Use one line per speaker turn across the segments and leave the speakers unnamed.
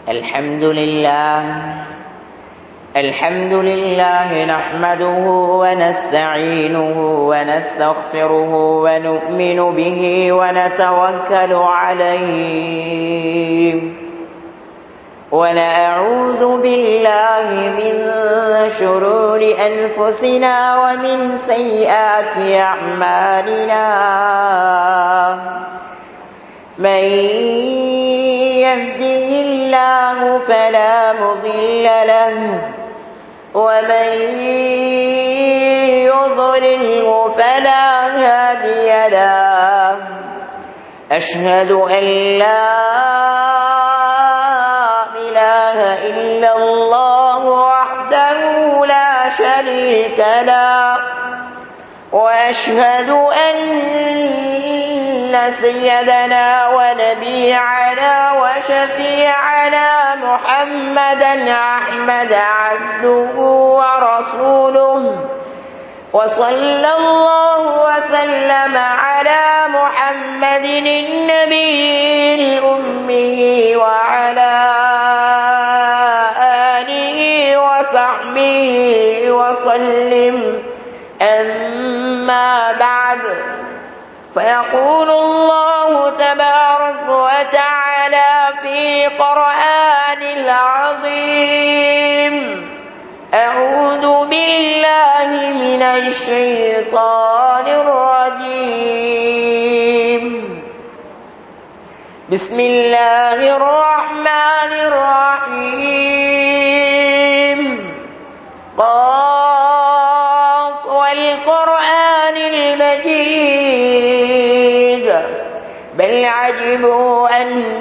الحمد لله الحمد لله نحمده ونستعينه ونستغفره ونؤمن به ونتوكل عليه ونعوذ بالله من شرور أنفسنا ومن سيئات أعمالنا من يهده الله فلا مضل له ومن يضلله فلا هادي له أشهد أن لا إله إلا الله وحده لا شريك له وأشهد أن سيدنا ونبيعنا وشفيعنا محمدا أحمد عبده ورسوله وصلى الله وسلم على محمد النبي الأمي وعلى آله وصحبه وسلم أما بعد فيقول الله تبارك وتعالى في قرآن العظيم أعوذ بالله من الشيطان الرجيم بسم الله الرحمن الرحيم قاف والقرآن المجيد بل عجبوا أن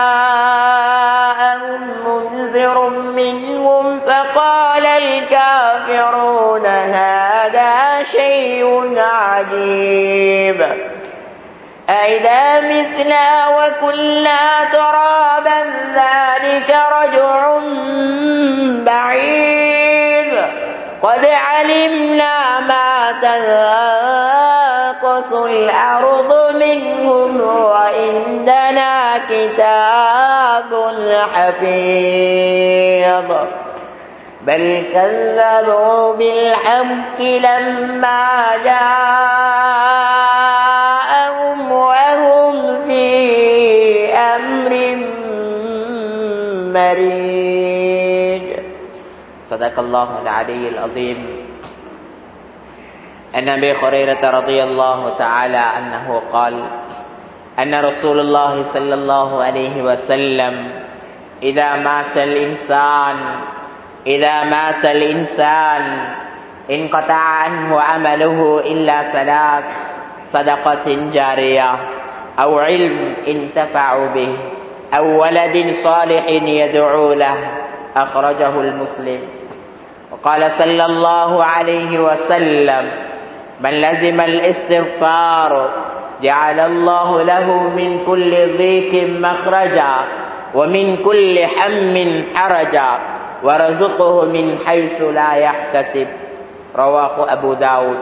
جاءهم منذر منهم فقال الكافرون هذا شيء عجيب أئذا مثلا وكنا ترابا ذلك رجع بعيد قد علمنا ما تنقص الأرض منهم وإننا كتاب حفيظ بل كذبوا بالحق لما جاءهم وهم في أمر مريج صدق الله العلي العظيم عن ابي هريره رضي الله تعالى عنه قال ان رسول الله صلى الله عليه وسلم اذا مات الانسان اذا مات الانسان انقطع عنه عمله الا ثلاث صدقه جاريه او علم انتفع به او ولد صالح يدعو له اخرجه المسلم وقال صلى الله عليه وسلم من لزم الاستغفار جعل الله له من كل ضيق مخرجا ومن كل حم حرجا ورزقه من حيث لا يحتسب رواه أبو داود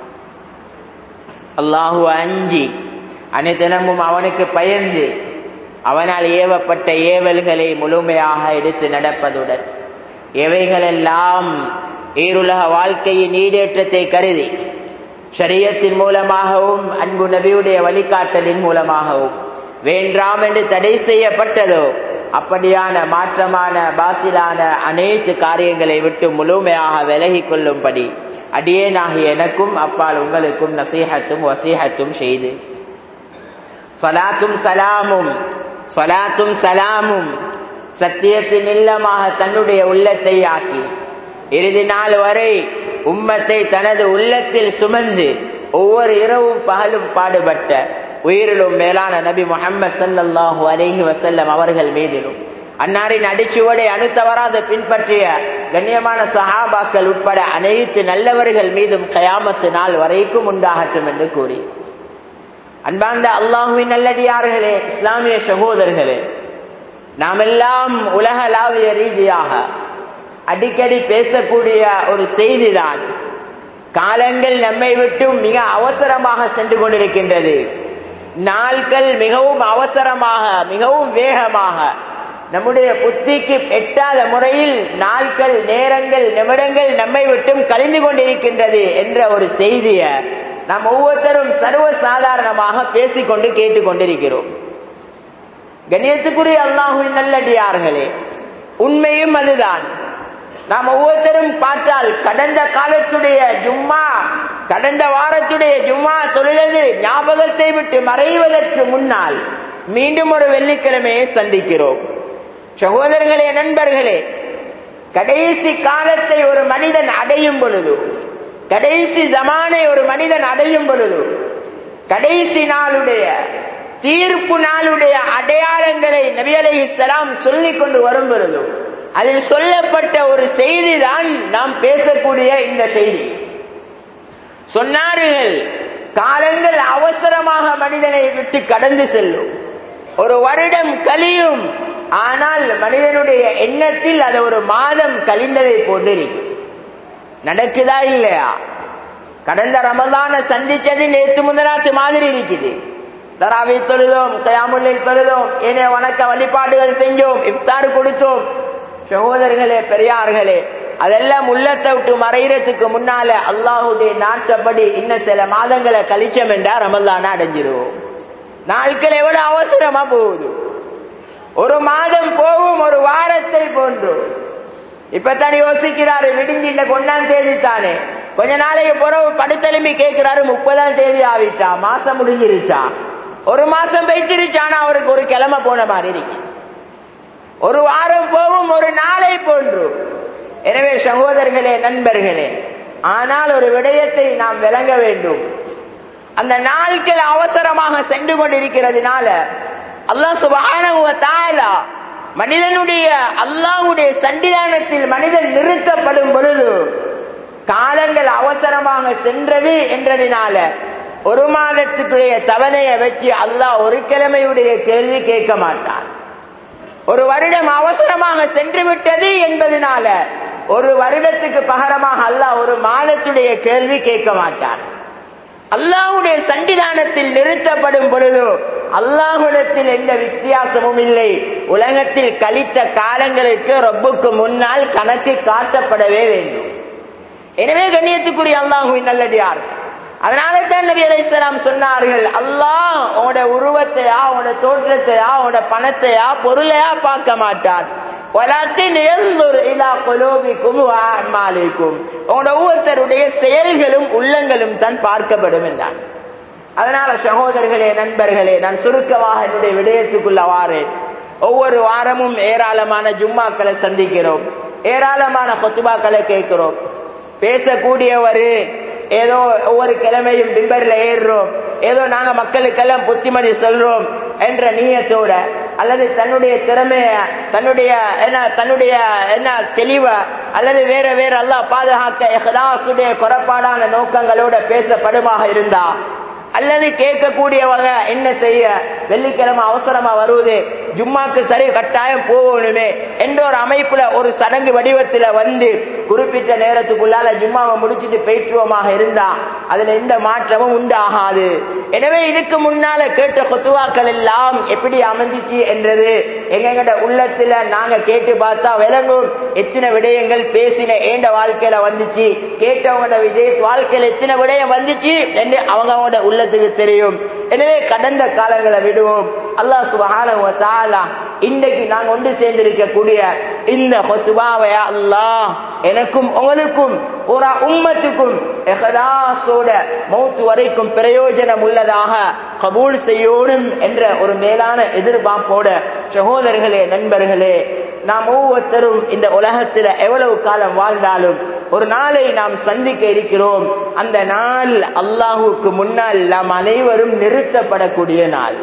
அல்லாஹு அஞ்சி அனைத்தினமும் அவனுக்கு பயந்து அவனால் ஏவப்பட்ட ஏவல்களை முழுமையாக எடுத்து நடப்பதுடன் எவைகளெல்லாம் ஈருலக வாழ்க்கையின் ஈடேற்றத்தை கருதி ஷரியத்தின் மூலமாகவும் அன்பு நபியுடைய வழிகாட்டலின் மூலமாகவும் வேண்டாம் என்று தடை செய்யப்பட்டதோ அப்படியான மாற்றமான பாத்திலான அனைத்து காரியங்களை விட்டு முழுமையாக விலகி கொள்ளும்படி அடியேனாகிய எனக்கும் அப்பால் உங்களுக்கும் நசீகத்தும் வசீகத்தும் செய்து சலாத்தும் சலாமும் சலாத்தும் சலாமும் சத்தியத்தின் இல்லமாக தன்னுடைய உள்ளத்தை ஆக்கி இறுதி நாள் வரை உம்மத்தை தனது உள்ளத்தில் சுமந்து ஒவ்வொரு இரவும் பகலும் பாடுபட்ட உயிரிலும் மேலான நபி முகமது சல்லாஹூ அலஹி வசல்லம் அவர்கள் மீதிலும் அன்னாரின் அடிச்சுவடை அணுத்தவராத பின்பற்றிய கண்ணியமான சஹாபாக்கள் உட்பட அனைத்து நல்லவர்கள் மீதும் கயாமத்து நாள் வரைக்கும் உண்டாகட்டும் என்று கூறி அன்பார்ந்த அல்லாஹுவின் நல்லடியார்களே இஸ்லாமிய சகோதரர்களே நாம் எல்லாம் உலகளாவிய ரீதியாக அடிக்கடி பேசக்கூடிய ஒரு செய்திதான் காலங்கள் நம்மை விட்டு மிக அவசரமாக சென்று கொண்டிருக்கின்றது நாட்கள் மிகவும் அவசரமாக மிகவும் வேகமாக நம்முடைய புத்திக்கு எட்டாத முறையில் நாட்கள் நேரங்கள் நிமிடங்கள் நம்மை விட்டும் கழிந்து கொண்டிருக்கின்றது என்ற ஒரு செய்திய நாம் ஒவ்வொருத்தரும் சர்வ சாதாரணமாக பேசிக்கொண்டு கேட்டுக்கொண்டிருக்கிறோம் கணியத்துக்குரிய அல்லாஹுவின் நல்லடியார்களே உண்மையும் அதுதான் நாம் ஒவ்வொருத்தரும் பார்த்தால் கடந்த காலத்துடைய ஜும்மா கடந்த வாரத்துடைய ஜும்மா தொழிலது ஞாபகத்தை விட்டு மறைவதற்கு முன்னால் மீண்டும் ஒரு வெள்ளிக்கிழமையை சந்திக்கிறோம் சகோதரர்களே நண்பர்களே கடைசி காலத்தை ஒரு மனிதன் அடையும் பொழுது கடைசி ஜமானை ஒரு மனிதன் அடையும் பொழுது கடைசி நாளுடைய தீர்ப்பு நாளுடைய அடையாளங்களை நபி அலை இஸ்லாம் சொல்லிக் கொண்டு வரும் பொழுது அதில் சொல்லப்பட்ட ஒரு செய்தி தான் நாம் பேசக்கூடிய இந்த செய்தி சொன்னார்கள் காலங்கள் அவசரமாக மனிதனை விட்டு கடந்து செல்லும் ஒரு வருடம் கழியும் ஆனால் மனிதனுடைய எண்ணத்தில் அது ஒரு மாதம் கழிந்ததை போன்றிருக்கும் நடக்குதா இல்லையா கடந்த ரமதான சந்திச்சது நேற்று முதலாத்து மாதிரி இருக்குது தராவி தொழுதோம் கயாமுல்லில் தொழுதோம் ஏனைய வணக்க வழிபாடுகள் செஞ்சோம் இஃப்தார் கொடுத்தோம் சகோதரர்களே பெரியார்களே அதெல்லாம் உள்ளத்தை விட்டு மறைகிறதுக்கு முன்னால அல்லாஹுடைய நாட்டப்படி இன்னும் சில மாதங்களை கழிச்சோம் என்றா ரமல்லான அடைஞ்சிருவோம் நாட்கள் எவ்வளவு அவசரமா போகுது ஒரு மாதம் போகும் ஒரு வாரத்தை போன்று இப்பதான் யோசிக்கிறாரு விடிஞ்சு இந்த கொண்டாம் தேதி தானே கொஞ்ச நாளைக்கு பிறகு படுத்தெலும்பி கேட்கிறாரு முப்பதாம் தேதி ஆவிட்டா மாசம் முடிஞ்சிருச்சா ஒரு மாசம் வைத்திருச்சானா அவருக்கு ஒரு கிழமை போன மாதிரி இருக்கு ஒரு வாரம் போகும் ஒரு நாளை போன்று எனவே சகோதரர்களே நண்பர்களே ஆனால் ஒரு விடயத்தை நாம் விளங்க வேண்டும் அந்த நாட்கள் அவசரமாக சென்று கொண்டிருக்கிறதுனால அல்லாஹ் சுபான மனிதனுடைய அல்லாஹுடைய சண்டிதானத்தில் மனிதன் நிறுத்தப்படும் பொழுது காலங்கள் அவசரமாக சென்றது என்றதினால ஒரு மாதத்துக்குரிய தவணையை வச்சு அல்லாஹ் ஒரு கிழமையுடைய கேள்வி கேட்க மாட்டான் ஒரு வருடம் அவசரமாக சென்று விட்டது என்பதனால ஒரு வருடத்துக்கு பகரமாக அல்லாஹ் ஒரு மாதத்துடைய கேள்வி கேட்க மாட்டான் அல்லாஹுடைய சண்டிதானத்தில் நிறுத்தப்படும் பொழுது அல்லாஹுடத்தில் எந்த வித்தியாசமும் இல்லை உலகத்தில் கழித்த காலங்களுக்கு ரொப்புக்கு முன்னால் கணக்கு காட்டப்படவே வேண்டும் எனவே கண்ணியத்துக்குரிய அல்லாஹுவின் நல்லடியார் அதனால தான் நபி அலைசலாம் சொன்னார்கள் அல்லாஹ் உன்னோட உருவத்தையா உன்னோட தோற்றத்தையா உன்னோட பணத்தையா பொருளையா பார்க்க மாட்டான் ஒவ்வொருத்தருடைய செயல்களும் உள்ளங்களும் தான் பார்க்கப்படும் என்றான் அதனால சகோதரர்களே நண்பர்களே நான் சுருக்கமாக என்னுடைய விடயத்துக்குள்ள வாரேன் ஒவ்வொரு வாரமும் ஏராளமான ஜும்மாக்களை சந்திக்கிறோம் ஏராளமான கொத்துபாக்களை கேட்கிறோம் பேசக்கூடியவர் ஏதோ ஒவ்வொரு கிழமையும் பிம்பர்ல ஏறுறோம் ஏதோ நாங்க மக்களுக்கெல்லாம் புத்திமதி சொல்றோம் என்ற நீயத்தோட அல்லது தன்னுடைய திறமைய தன்னுடைய என்ன தன்னுடைய என்ன தெளிவ அல்லது வேற வேற எல்லாம் பாதுகாக்க எஹ்லாசுடைய குறைபாடான நோக்கங்களோட பேசப்படுமாக இருந்தா அல்லது கேட்கக்கூடியவங்க என்ன செய்ய வெள்ளிக்கிழமை அவசரமா வருவது ஜும்மாக்கு சரி கட்டாயம் போகணுமே என்ற ஒரு அமைப்புல ஒரு சடங்கு வடிவத்துல வந்து குறிப்பிட்ட நேரத்துக்குள்ளால ஜும்மாவை முடிச்சுட்டு போயிட்டுருவமாக இருந்தா அதுல எந்த மாற்றமும் உண்டாகாது எனவே இதுக்கு முன்னால கேட்ட கொத்துவாக்கள் எல்லாம் எப்படி அமைஞ்சிச்சு என்றது எங்கெங்கட உள்ளத்துல நாங்க கேட்டு பார்த்தா விளங்கும் எத்தனை விடயங்கள் பேசின ஏண்ட வாழ்க்கையில வந்துச்சு கேட்டவங்களோட விஜய் வாழ்க்கையில எத்தனை விடயம் வந்துச்சு என்று அவங்களோட உள்ளத்துக்கு தெரியும் எனவே கடந்த காலங்களை விடுவோம் அல்லாஹ் சுபஹான இன்றைக்கு நான் ஒன்று சேர்ந்திருக்கக்கூடிய இந்த கொத்துபாவையா அல்லாஹ் எனக்கும் உங்களுக்கும் ஒரு உம்மத்துக்கும் எஹதாசோட மௌத்து வரைக்கும் பிரயோஜனம் உள்ளதாக கபூல் செய்யணும் என்ற ஒரு மேலான எதிர்பார்ப்போட சகோதரர்களே நண்பர்களே நாம் ஒவ்வொருத்தரும் இந்த உலகத்தில் எவ்வளவு காலம் வாழ்ந்தாலும் ஒரு நாளை நாம் சந்திக்க இருக்கிறோம் அந்த நாள் அல்லாஹுக்கு முன்னால் நாம் அனைவரும் நிறுத்தப்படக்கூடிய நாள்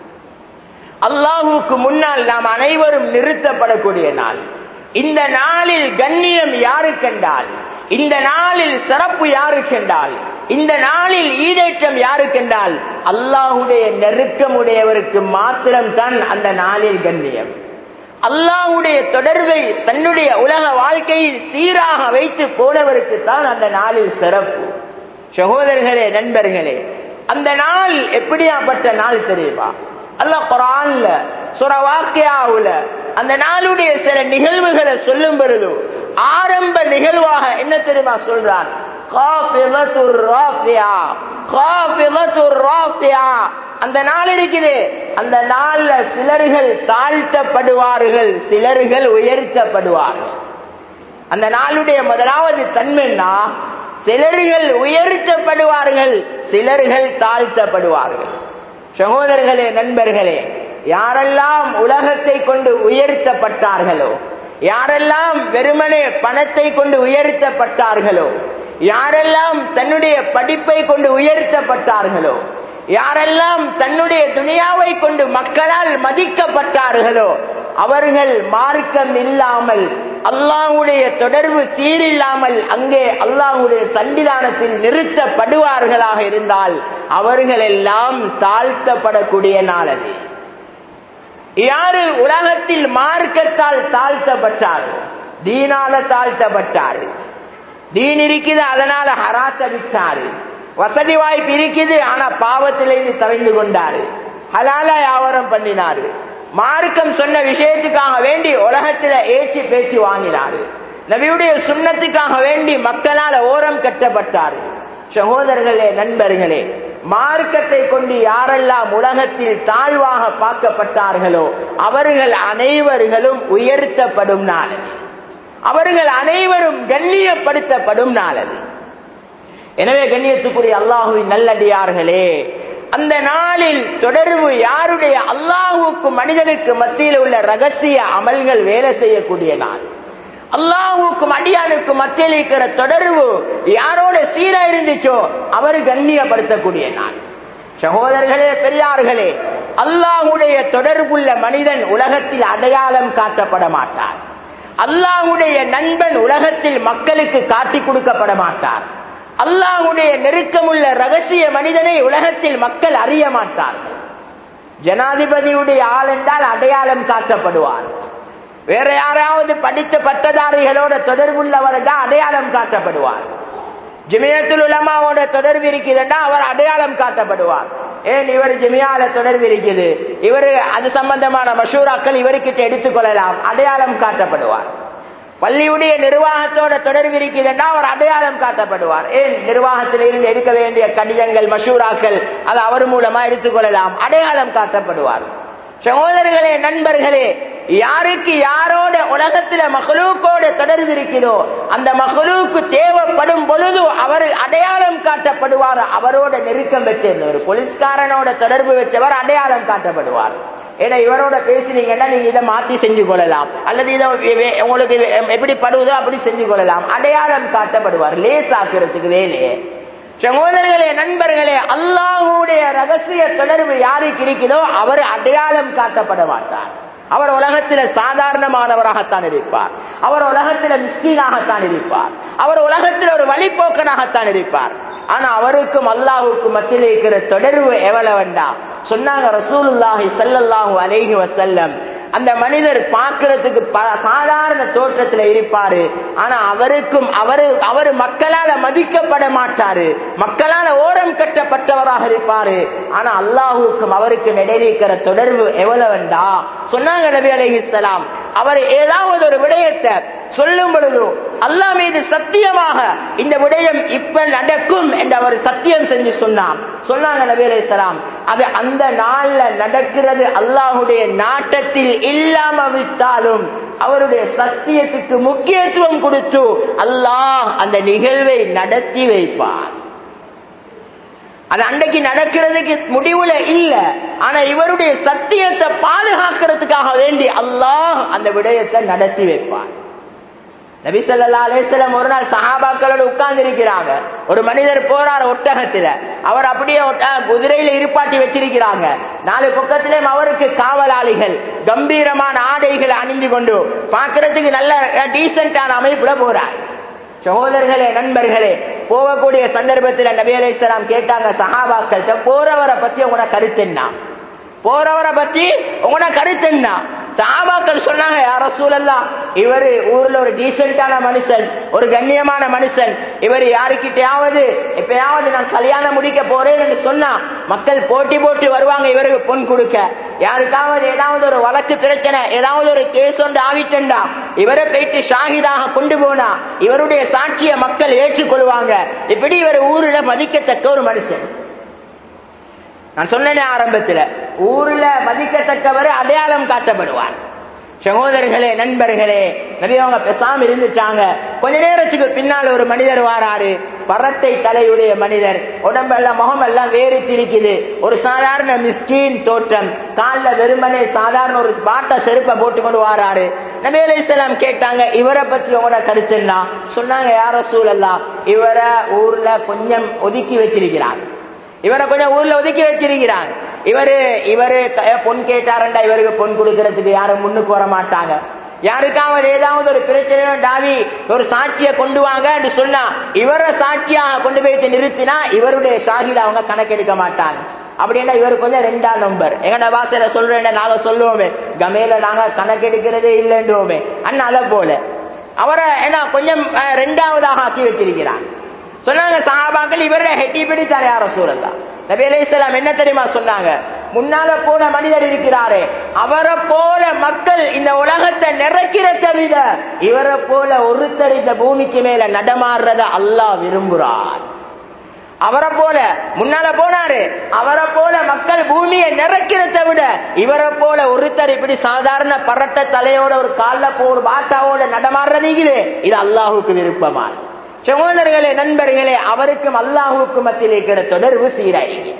அல்லாஹுக்கு முன்னால் நாம் அனைவரும் நிறுத்தப்படக்கூடிய நாள் இந்த நாளில் கண்ணியம் யாருக்கென்றால் இந்த நாளில் சிறப்பு யாருக்கென்றால் இந்த நாளில் ஈடேற்றம் யாருக்கென்றால் அல்லாஹுடைய நெருக்கமுடையவருக்கு மாத்திரம்தான் அந்த நாளில் கண்ணியம் அல்லாஹுடைய தொடர்பை தன்னுடைய உலக வாழ்க்கையில் சீராக வைத்து போனவருக்கு தான் அந்த நாளில் சிறப்பு சகோதரர்களே நண்பர்களே அந்த நாள் எப்படியாப்பட்ட நாள் தெரியுமா அல்லாஹ் குரான்ல சுர வாக்கியாவுல அந்த நாளுடைய சில நிகழ்வுகளை சொல்லும் பொழுது ஆரம்ப நிகழ்வாக என்ன தெரியுமா சொல்றான் காஃபிலத்துர் ராஃபியா காஃபிலத்துர் ராஃபியா அந்த நாள் இருக்குது அந்த நாள்ல சிலர்கள் தாழ்த்தப்படுவார்கள் சிலர்கள் உயர்த்தப்படுவார்கள் அந்த நாளுடைய முதலாவது தன்மைன்னா சிலர்கள் உயர்த்தப்படுவார்கள் சிலர்கள் தாழ்த்தப்படுவார்கள் சகோதரர்களே நண்பர்களே யாரெல்லாம் உலகத்தை கொண்டு உயர்த்தப்பட்டார்களோ யாரெல்லாம் வெறுமனே பணத்தை கொண்டு உயர்த்தப்பட்டார்களோ யாரெல்லாம் தன்னுடைய படிப்பை கொண்டு உயர்த்தப்பட்டார்களோ யாரெல்லாம் தன்னுடைய துனியாவை கொண்டு மக்களால் மதிக்கப்பட்டார்களோ அவர்கள் மார்க்கம் இல்லாமல் அல்லாஹுடைய தொடர்பு சீரில்லாமல் அங்கே அல்லாஹுடைய சன்னிதானத்தில் நிறுத்தப்படுவார்களாக இருந்தால் அவர்கள் எல்லாம் தாழ்த்தப்படக்கூடிய நாள் அது யாரு உலகத்தில் மார்க்கத்தால் தாழ்த்தப்பட்டார்கள் தீனால தாழ்த்தப்பட்டாரு தீன் இருக்குது அதனால ஹராத்த விட்டாரு வசதி வாய்ப்பு இருக்குது ஆனா பாவத்திலிருந்து தவிழ்ந்து கொண்டாரு ஹலால வியாபாரம் பண்ணினாரு மார்க்கம் சொன்ன விஷயத்துக்காக வேண்டி உலகத்துல ஏற்றி பேச்சு வாங்கினாரு நபியுடைய சுண்ணத்துக்காக வேண்டி மக்களால் ஓரம் கட்டப்பட்டார் சகோதரர்களே நண்பர்களே மார்க்கத்தை கொண்டு யாரெல்லாம் உலகத்தில் தாழ்வாக பார்க்கப்பட்டார்களோ அவர்கள் அனைவர்களும் உயர்த்தப்படும் நாள் அவர்கள் அனைவரும் கண்ணியப்படுத்தப்படும் நாள் அது எனவே கண்ணியத்துக்குரிய அல்லாஹுவின் நல்லடியார்களே அந்த நாளில் தொடர்பு யாருடைய அல்லாஹுக்கு மனிதனுக்கு மத்தியில் உள்ள ரகசிய அமல்கள் வேலை செய்யக்கூடிய நாள் அல்லாஹுக்கும் அடியானுக்கும் மத்தியில் இருக்கிற தொடர்பு யாரோட சீரா இருந்துச்சோ அவர் கண்ணியப்படுத்தக்கூடிய நாள் சகோதரர்களே பெரியார்களே அல்லாஹுடைய தொடர்புள்ள மனிதன் உலகத்தில் அடையாளம் காட்டப்பட மாட்டார் அல்லாஹுடைய நண்பன் உலகத்தில் மக்களுக்கு காட்டிக் கொடுக்கப்பட மாட்டார் அல்லாஹுடைய நெருக்கமுள்ள ரகசிய மனிதனை உலகத்தில் மக்கள் அறிய மாட்டார்கள் ஜனாதிபதியுடைய ஆள் என்றால் அடையாளம் காட்டப்படுவார் வேற யாராவது படித்த பட்டதாரிகளோட தொடர்புள்ளவர் தான் அடையாளம் காட்டப்படுவார் ஜிமியத்துல் உலமாவோட தொடர்பு இருக்குதுன்னா அவர் அடையாளம் காட்டப்படுவார் ஏன் இவர் ஜிமியால தொடர்பு இருக்குது இவரு அது சம்பந்தமான மஷூராக்கள் இவருக்கிட்ட எடுத்துக்கொள்ளலாம் அடையாளம் காட்டப்படுவார் பள்ளியுடைய நிர்வாகத்தோட தொடர்பு இருக்குதுன்னா அவர் அடையாளம் காட்டப்படுவார் ஏன் நிர்வாகத்தில் இருந்து எடுக்க வேண்டிய கடிதங்கள் மஷூராக்கள் அது அவர் மூலமா எடுத்துக்கொள்ளலாம் அடையாளம் காட்டப்படுவார் சகோதரர்களே நண்பர்களே யாருக்கு யாரோட உலகத்துல மகளூக்கோட தொடர்பு இருக்கிறோ அந்த மகளூக்கு தேவைப்படும் பொழுது அவர் அடையாளம் காட்டப்படுவார் அவரோட நெருக்கம் பெற்றிருந்தவர் போலீஸ்காரனோட தொடர்பு வச்சவர் அடையாளம் காட்டப்படுவார் ஏன்னா இவரோட பேசினீங்கன்னா நீங்க இதை மாத்தி செஞ்சு கொள்ளலாம் அல்லது இதை உங்களுக்கு எப்படி படுவதோ அப்படி செஞ்சு கொள்ளலாம் அடையாளம் காட்டப்படுவார் லேஸ் ஆக்குறதுக்கு வேலையே சகோதரர்களே நண்பர்களே அல்லாஹுடைய ரகசிய தொடர்பு யாருக்கு இருக்குதோ அவர் அடையாளம் காட்டப்பட மாட்டார் அவர் உலகத்தில் சாதாரணமானவராகத்தான் இருப்பார் அவர் உலகத்தில் மிஸ்கீனாகத்தான் இருப்பார் அவர் உலகத்தில் ஒரு வழிபோக்கனாகத்தான் இருப்பார் ஆனா அவருக்கும் அல்லாஹுக்கும் மத்தியில் இருக்கிற தொடர்பு எவ்வளவுண்டா சொன்னாங்க ரசூலுல்லாஹி சல்லல்லாஹு அலைஹி வசல்லம் அந்த மனிதர் பார்க்கறதுக்கு சாதாரண தோற்றத்துல இருப்பாரு ஆனா அவருக்கும் அவரு அவர் மக்களால மதிக்கப்பட மாட்டாரு மக்களால ஓரம் கட்டப்பட்டவராக இருப்பாரு ஆனா அல்லாஹுக்கும் அவருக்கும் இடையில இருக்கிற தொடர்பு எவ்வளவுண்டா சொன்னாங்க நபி அலைஹிஸ்ஸலாம் அவர் ஏதாவது ஒரு விடயத்தை சொல்லும் பொழுது அல்லாஹ் மீது சத்தியமாக இந்த விடயம் இப்ப நடக்கும் என்று அவர் சத்தியம் செஞ்சு சொன்னார் சொன்னாங்க நபி அலைஹிஸ்ஸலாம் அது அந்த நாள்ல நடக்கிறது அல்லாஹுடைய நாட்டத்தில் இல்லாம விட்டாலும் அவருடைய சத்தியத்துக்கு முக்கியத்துவம் கொடுத்து அல்லாஹ் அந்த நிகழ்வை நடத்தி வைப்பார் அது அன்றைக்கு நடக்கிறதுக்கு முடிவுல இல்ல ஆனா இவருடைய சத்தியத்தை பாதுகாக்கிறதுக்காக வேண்டி அல்லாஹ் அந்த விடயத்தை நடத்தி வைப்பார் நபிசல்லா அலேசலம் ஒரு நாள் சஹாபாக்களோட உட்கார்ந்து இருக்கிறாங்க ஒரு மனிதர் போறார் ஒட்டகத்துல அவர் அப்படியே குதிரையில இருப்பாட்டி வச்சிருக்கிறாங்க நாலு பக்கத்திலேயும் அவருக்கு காவலாளிகள் கம்பீரமான ஆடைகளை அணிஞ்சு கொண்டு பாக்குறதுக்கு நல்ல டீசென்டான அமைப்புல போறார் சகோதரர்களே நண்பர்களே போகக்கூடிய சந்தர்ப்பத்தில் நபி அலைசலாம் கேட்டாங்க சஹாபாக்கள்கிட்ட போறவரை பத்தி உங்களோட கருத்து என்ன போறவரை பத்தி உங்களோட கருத்து என்ன சாபாக்கள் சொன்னாங்க யார சூழல்லா இவரு ஊர்ல ஒரு டீசென்டான மனுஷன் ஒரு கண்ணியமான மனுஷன் இவர் யாருக்கிட்டையாவது எப்பயாவது நான் கல்யாணம் முடிக்க போறேன் என்று சொன்னா மக்கள் போட்டி போட்டு வருவாங்க இவருக்கு பொன் கொடுக்க யாருக்காவது ஏதாவது ஒரு வழக்கு பிரச்சனை ஏதாவது ஒரு கேஸ் ஒன்று ஆவிட்டண்டா இவரை போயிட்டு ஷாஹிதாக கொண்டு போனா இவருடைய சாட்சியை மக்கள் ஏற்றுக்கொள்வாங்க இப்படி இவர் ஊரில் மதிக்கத்தக்க ஒரு மனுஷன் நான் சொன்னேனே ஆரம்பத்தில் ஊர்ல மதிக்கத்தக்கவர் அடையாளம் காட்டப்படுவார் சகோதரர்களே நண்பர்களே நபி அவங்க பெசாம இருந்துட்டாங்க கொஞ்ச நேரத்துக்கு பின்னால் ஒரு மனிதர் வாராரு பரட்டை தலையுடைய மனிதர் உடம்பெல்லாம் முகம் எல்லாம் வேறு திரிக்குது ஒரு சாதாரண மிஸ்கீன் தோற்றம் காலில் வெறுமனே சாதாரண ஒரு பாட்ட செருப்பை போட்டு கொண்டு வாராரு நபி அலிஸ்லாம் கேட்டாங்க இவரை பத்தி உங்களோட கருத்துன்னா சொன்னாங்க யார சூழல்லா இவரை ஊர்ல கொஞ்சம் ஒதுக்கி வச்சிருக்கிறார் இவரை கொஞ்சம் ஊர்ல ஒதுக்கி வச்சிருக்கிறாங்க இவரு இவரு பொன் கேட்டாரண்டா இவருக்கு பொன் கொடுக்கறதுக்கு யாரும் முன்னுக்கு வர மாட்டாங்க யாருக்காவது ஏதாவது ஒரு பிரச்சனையோ டாவி ஒரு சாட்சியை கொண்டு வாங்க சொன்னா இவரை சாட்சியாக கொண்டு போய் நிறுத்தினா இவருடைய ஷாகில அவங்க கணக்கெடுக்க மாட்டாங்க அப்படின்னா இவர் கொஞ்சம் ரெண்டாம் நம்பர் எங்கட வாசல சொல்றேன் நாங்க சொல்லுவோமே கமேல நாங்க கணக்கெடுக்கிறதே இல்லைன்றோமே அண்ணா அதை போல அவரை என்ன கொஞ்சம் ரெண்டாவதாக ஆக்கி வச்சிருக்கிறார் சொன்னாங்க சஹாபாக்கள் இவருடைய ஹெட்டி பிடித்தார் யார சூழல்லா நபி அலையாம் என்ன தெரியுமா சொன்னாங்க முன்னால போன மனிதர் இருக்கிறாரே அவரை போல மக்கள் இந்த உலகத்தை நிறைக்கிறத விட இவரை போல ஒருத்தர் இந்த பூமிக்கு மேல நடமாடுறத அல்லாஹ் விரும்புறார் அவரை போல முன்னால போனாரு அவரை போல மக்கள் பூமியை நிறைக்கிறத விட இவரை போல ஒருத்தர் இப்படி சாதாரண பரட்ட தலையோட ஒரு காலில் போ ஒரு பாட்டாவோட நடமாடுறது இது அல்லாஹுக்கு விருப்பமான சகோதரர்களே நண்பர்களே அவருக்கும் அல்லாஹுக்கும் மத்தியில் இருக்கிற தொடர்பு சீராயிருக்கு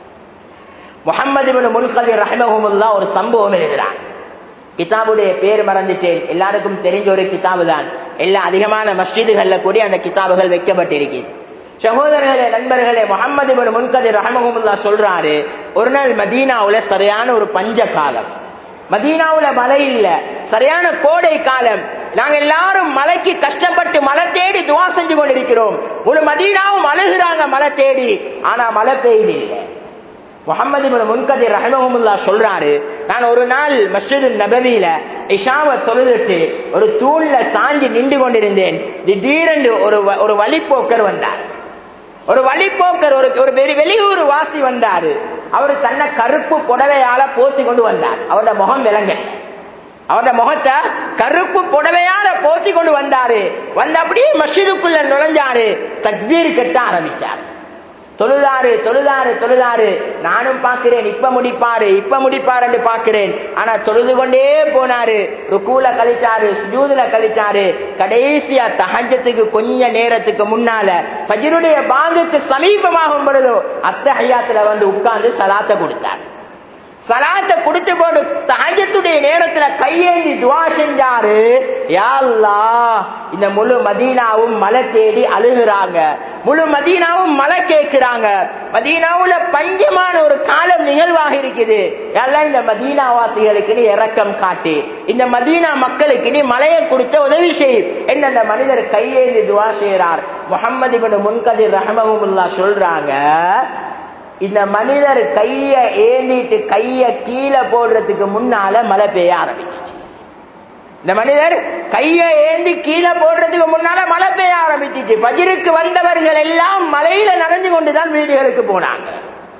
முகமது முன்கதி ரஹமஹமுல்லா ஒரு சம்பவம் எழுதுறான் கிதாபுடைய பேர் மறந்துட்டேன் எல்லாருக்கும் தெரிஞ்ச ஒரு கிதாபு தான் எல்லா அதிகமான மஸ்ஜிதுகள்ல கூடி அந்த கிதாபுகள் வைக்கப்பட்டிருக்கு சகோதரர்களே நண்பர்களே முகமது முன்கதி ரஹமஹமுல்லா சொல்றாரு ஒரு நாள் மதீனாவுல சரியான ஒரு பஞ்ச காலம் மதீனாவுல மழை இல்ல சரியான கோடை காலம் நாங்க எல்லாரும் மலைக்கு கஷ்டப்பட்டு மழை தேடி துவா செஞ்சு கொண்டிருக்கிறோம் ஒரு மதீனாவும் அழுகிறாங்க மழை தேடி ஆனா மழை பெய்யுது இல்லை முகமது முன்கதி ரஹமஹமுல்லா சொல்றாரு நான் ஒரு நாள் மஸ்ஜிது நபவியில இஷாவை தொழுதுட்டு ஒரு தூண்ல சாஞ்சி நின்று கொண்டிருந்தேன் திடீரென்று ஒரு ஒரு வழிப்போக்கர் வந்தார் ஒரு வழிப்போக்கர் ஒரு ஒரு வெளியூர் வாசி வந்தாரு அவர் தன்னை கருப்பு புடவையால போத்தி கொண்டு வந்தார் அவரோட முகம் விளங்க அவரோட முகத்தை கருப்பு புடவையால போத்தி கொண்டு வந்தாரு வந்து அப்படியே மஸ்ஜிதுக்குள்ள நுழைஞ்சாரு தக்பீர் கட்ட ஆரம்பிச்சார் தொழுதாரு தொழுதாரு தொழுதாரு நானும் பார்க்கிறேன் இப்ப முடிப்பாரு இப்ப முடிப்பாரு என்று பார்க்கிறேன் ஆனா தொழுது கொண்டே போனாரு ருக்கூல கழிச்சாரு சுஜூதுல கழிச்சாரு கடைசியா தகஞ்சத்துக்கு கொஞ்ச நேரத்துக்கு முன்னால பஜருடைய பாங்குக்கு சமீபமாகும் பொழுதோ அத்த ஐயாத்துல வந்து உட்கார்ந்து சலாத்த கொடுத்தார் சலாத்தை கொடுத்து போட்டு தகஜத்துடைய நேரத்துல கையேந்தி துவா செஞ்சாரு யாழ்லா இந்த முழு மதீனாவும் மலை தேடி அழுகுறாங்க முழு மதீனாவும் மலை கேட்கிறாங்க மதீனாவுல பஞ்சமான ஒரு காலம் நிகழ்வாக இருக்குது எல்லாம் இந்த மதீனாவாசிகளுக்கு நீ இறக்கம் காட்டு இந்த மதீனா மக்களுக்கு நீ மலையை கொடுத்த உதவி செய் என்ன அந்த மனிதர் கையேந்தி துவா செய்யறார் முகமது இபின் முன்கதிர் ரஹமமுல்லா சொல்றாங்க இந்த மனிதர் கைய ஏந்திட்டு கைய கீழே போடுறதுக்கு முன்னால மழை பெய்ய ஆரம்பிச்சிச்சு இந்த மனிதர் கைய ஏந்தி கீழே போடுறதுக்கு முன்னால மழை பெய்ய ஆரம்பிச்சிச்சு பஜிருக்கு வந்தவர்கள் எல்லாம் மலையில நனைஞ்சு கொண்டுதான் வீடுகளுக்கு போனாங்க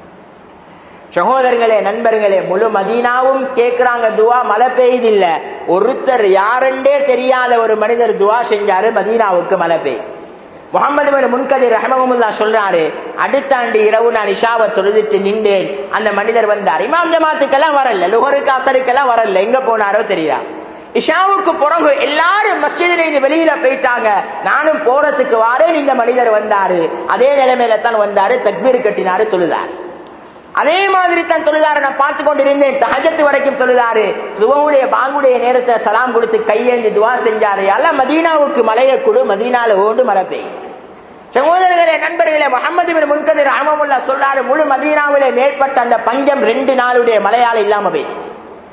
சகோதரர்களே நண்பர்களே முழு மதீனாவும் கேட்கிறாங்க துவா மழை பெய்யுதில்ல ஒருத்தர் யாருண்டே தெரியாத ஒரு மனிதர் துவா செஞ்சாரு மதீனாவுக்கு மழை பெய்யும் முகமது பின் முன்கதிர் ரஹமமுல்லா சொல்றாரு அடுத்த ஆண்டு இரவு நான் இஷாவை தொழுதுட்டு நின்றேன் அந்த மனிதர் வந்தார் இமாம் ஜமாத்துக்கெல்லாம் வரல லுகருக்கு அசருக்கெல்லாம் வரல எங்க போனாரோ தெரியா இஷாவுக்கு பிறகு எல்லாரும் மஸ்ஜிதில இருந்து வெளியில போயிட்டாங்க நானும் போறதுக்கு வாரேன் இந்த மனிதர் வந்தாரு அதே நிலைமையில தான் வந்தாரு தக்பீர் கட்டினாரு தொழுதார் அதே மாதிரி தான் தொழுதாரு நான் பார்த்து கொண்டிருந்தேன் தகஜத்து வரைக்கும் தொழுதாரு துவவுடைய பாங்குடைய நேரத்தை சலாம் கொடுத்து கையேந்தி துவா செஞ்சாரு அல்ல மதீனாவுக்கு மலையை கொடு மதீனால ஓண்டு மழை பெய்யும் சகோதரர்களே நண்பர்களே முகமது பின் முன்கதிர் அஹமமுல்லா சொல்றாரு முழு மதீனாவிலே மேற்பட்ட அந்த பஞ்சம் ரெண்டு நாளுடைய மலையால இல்லாம போயிடுச்சு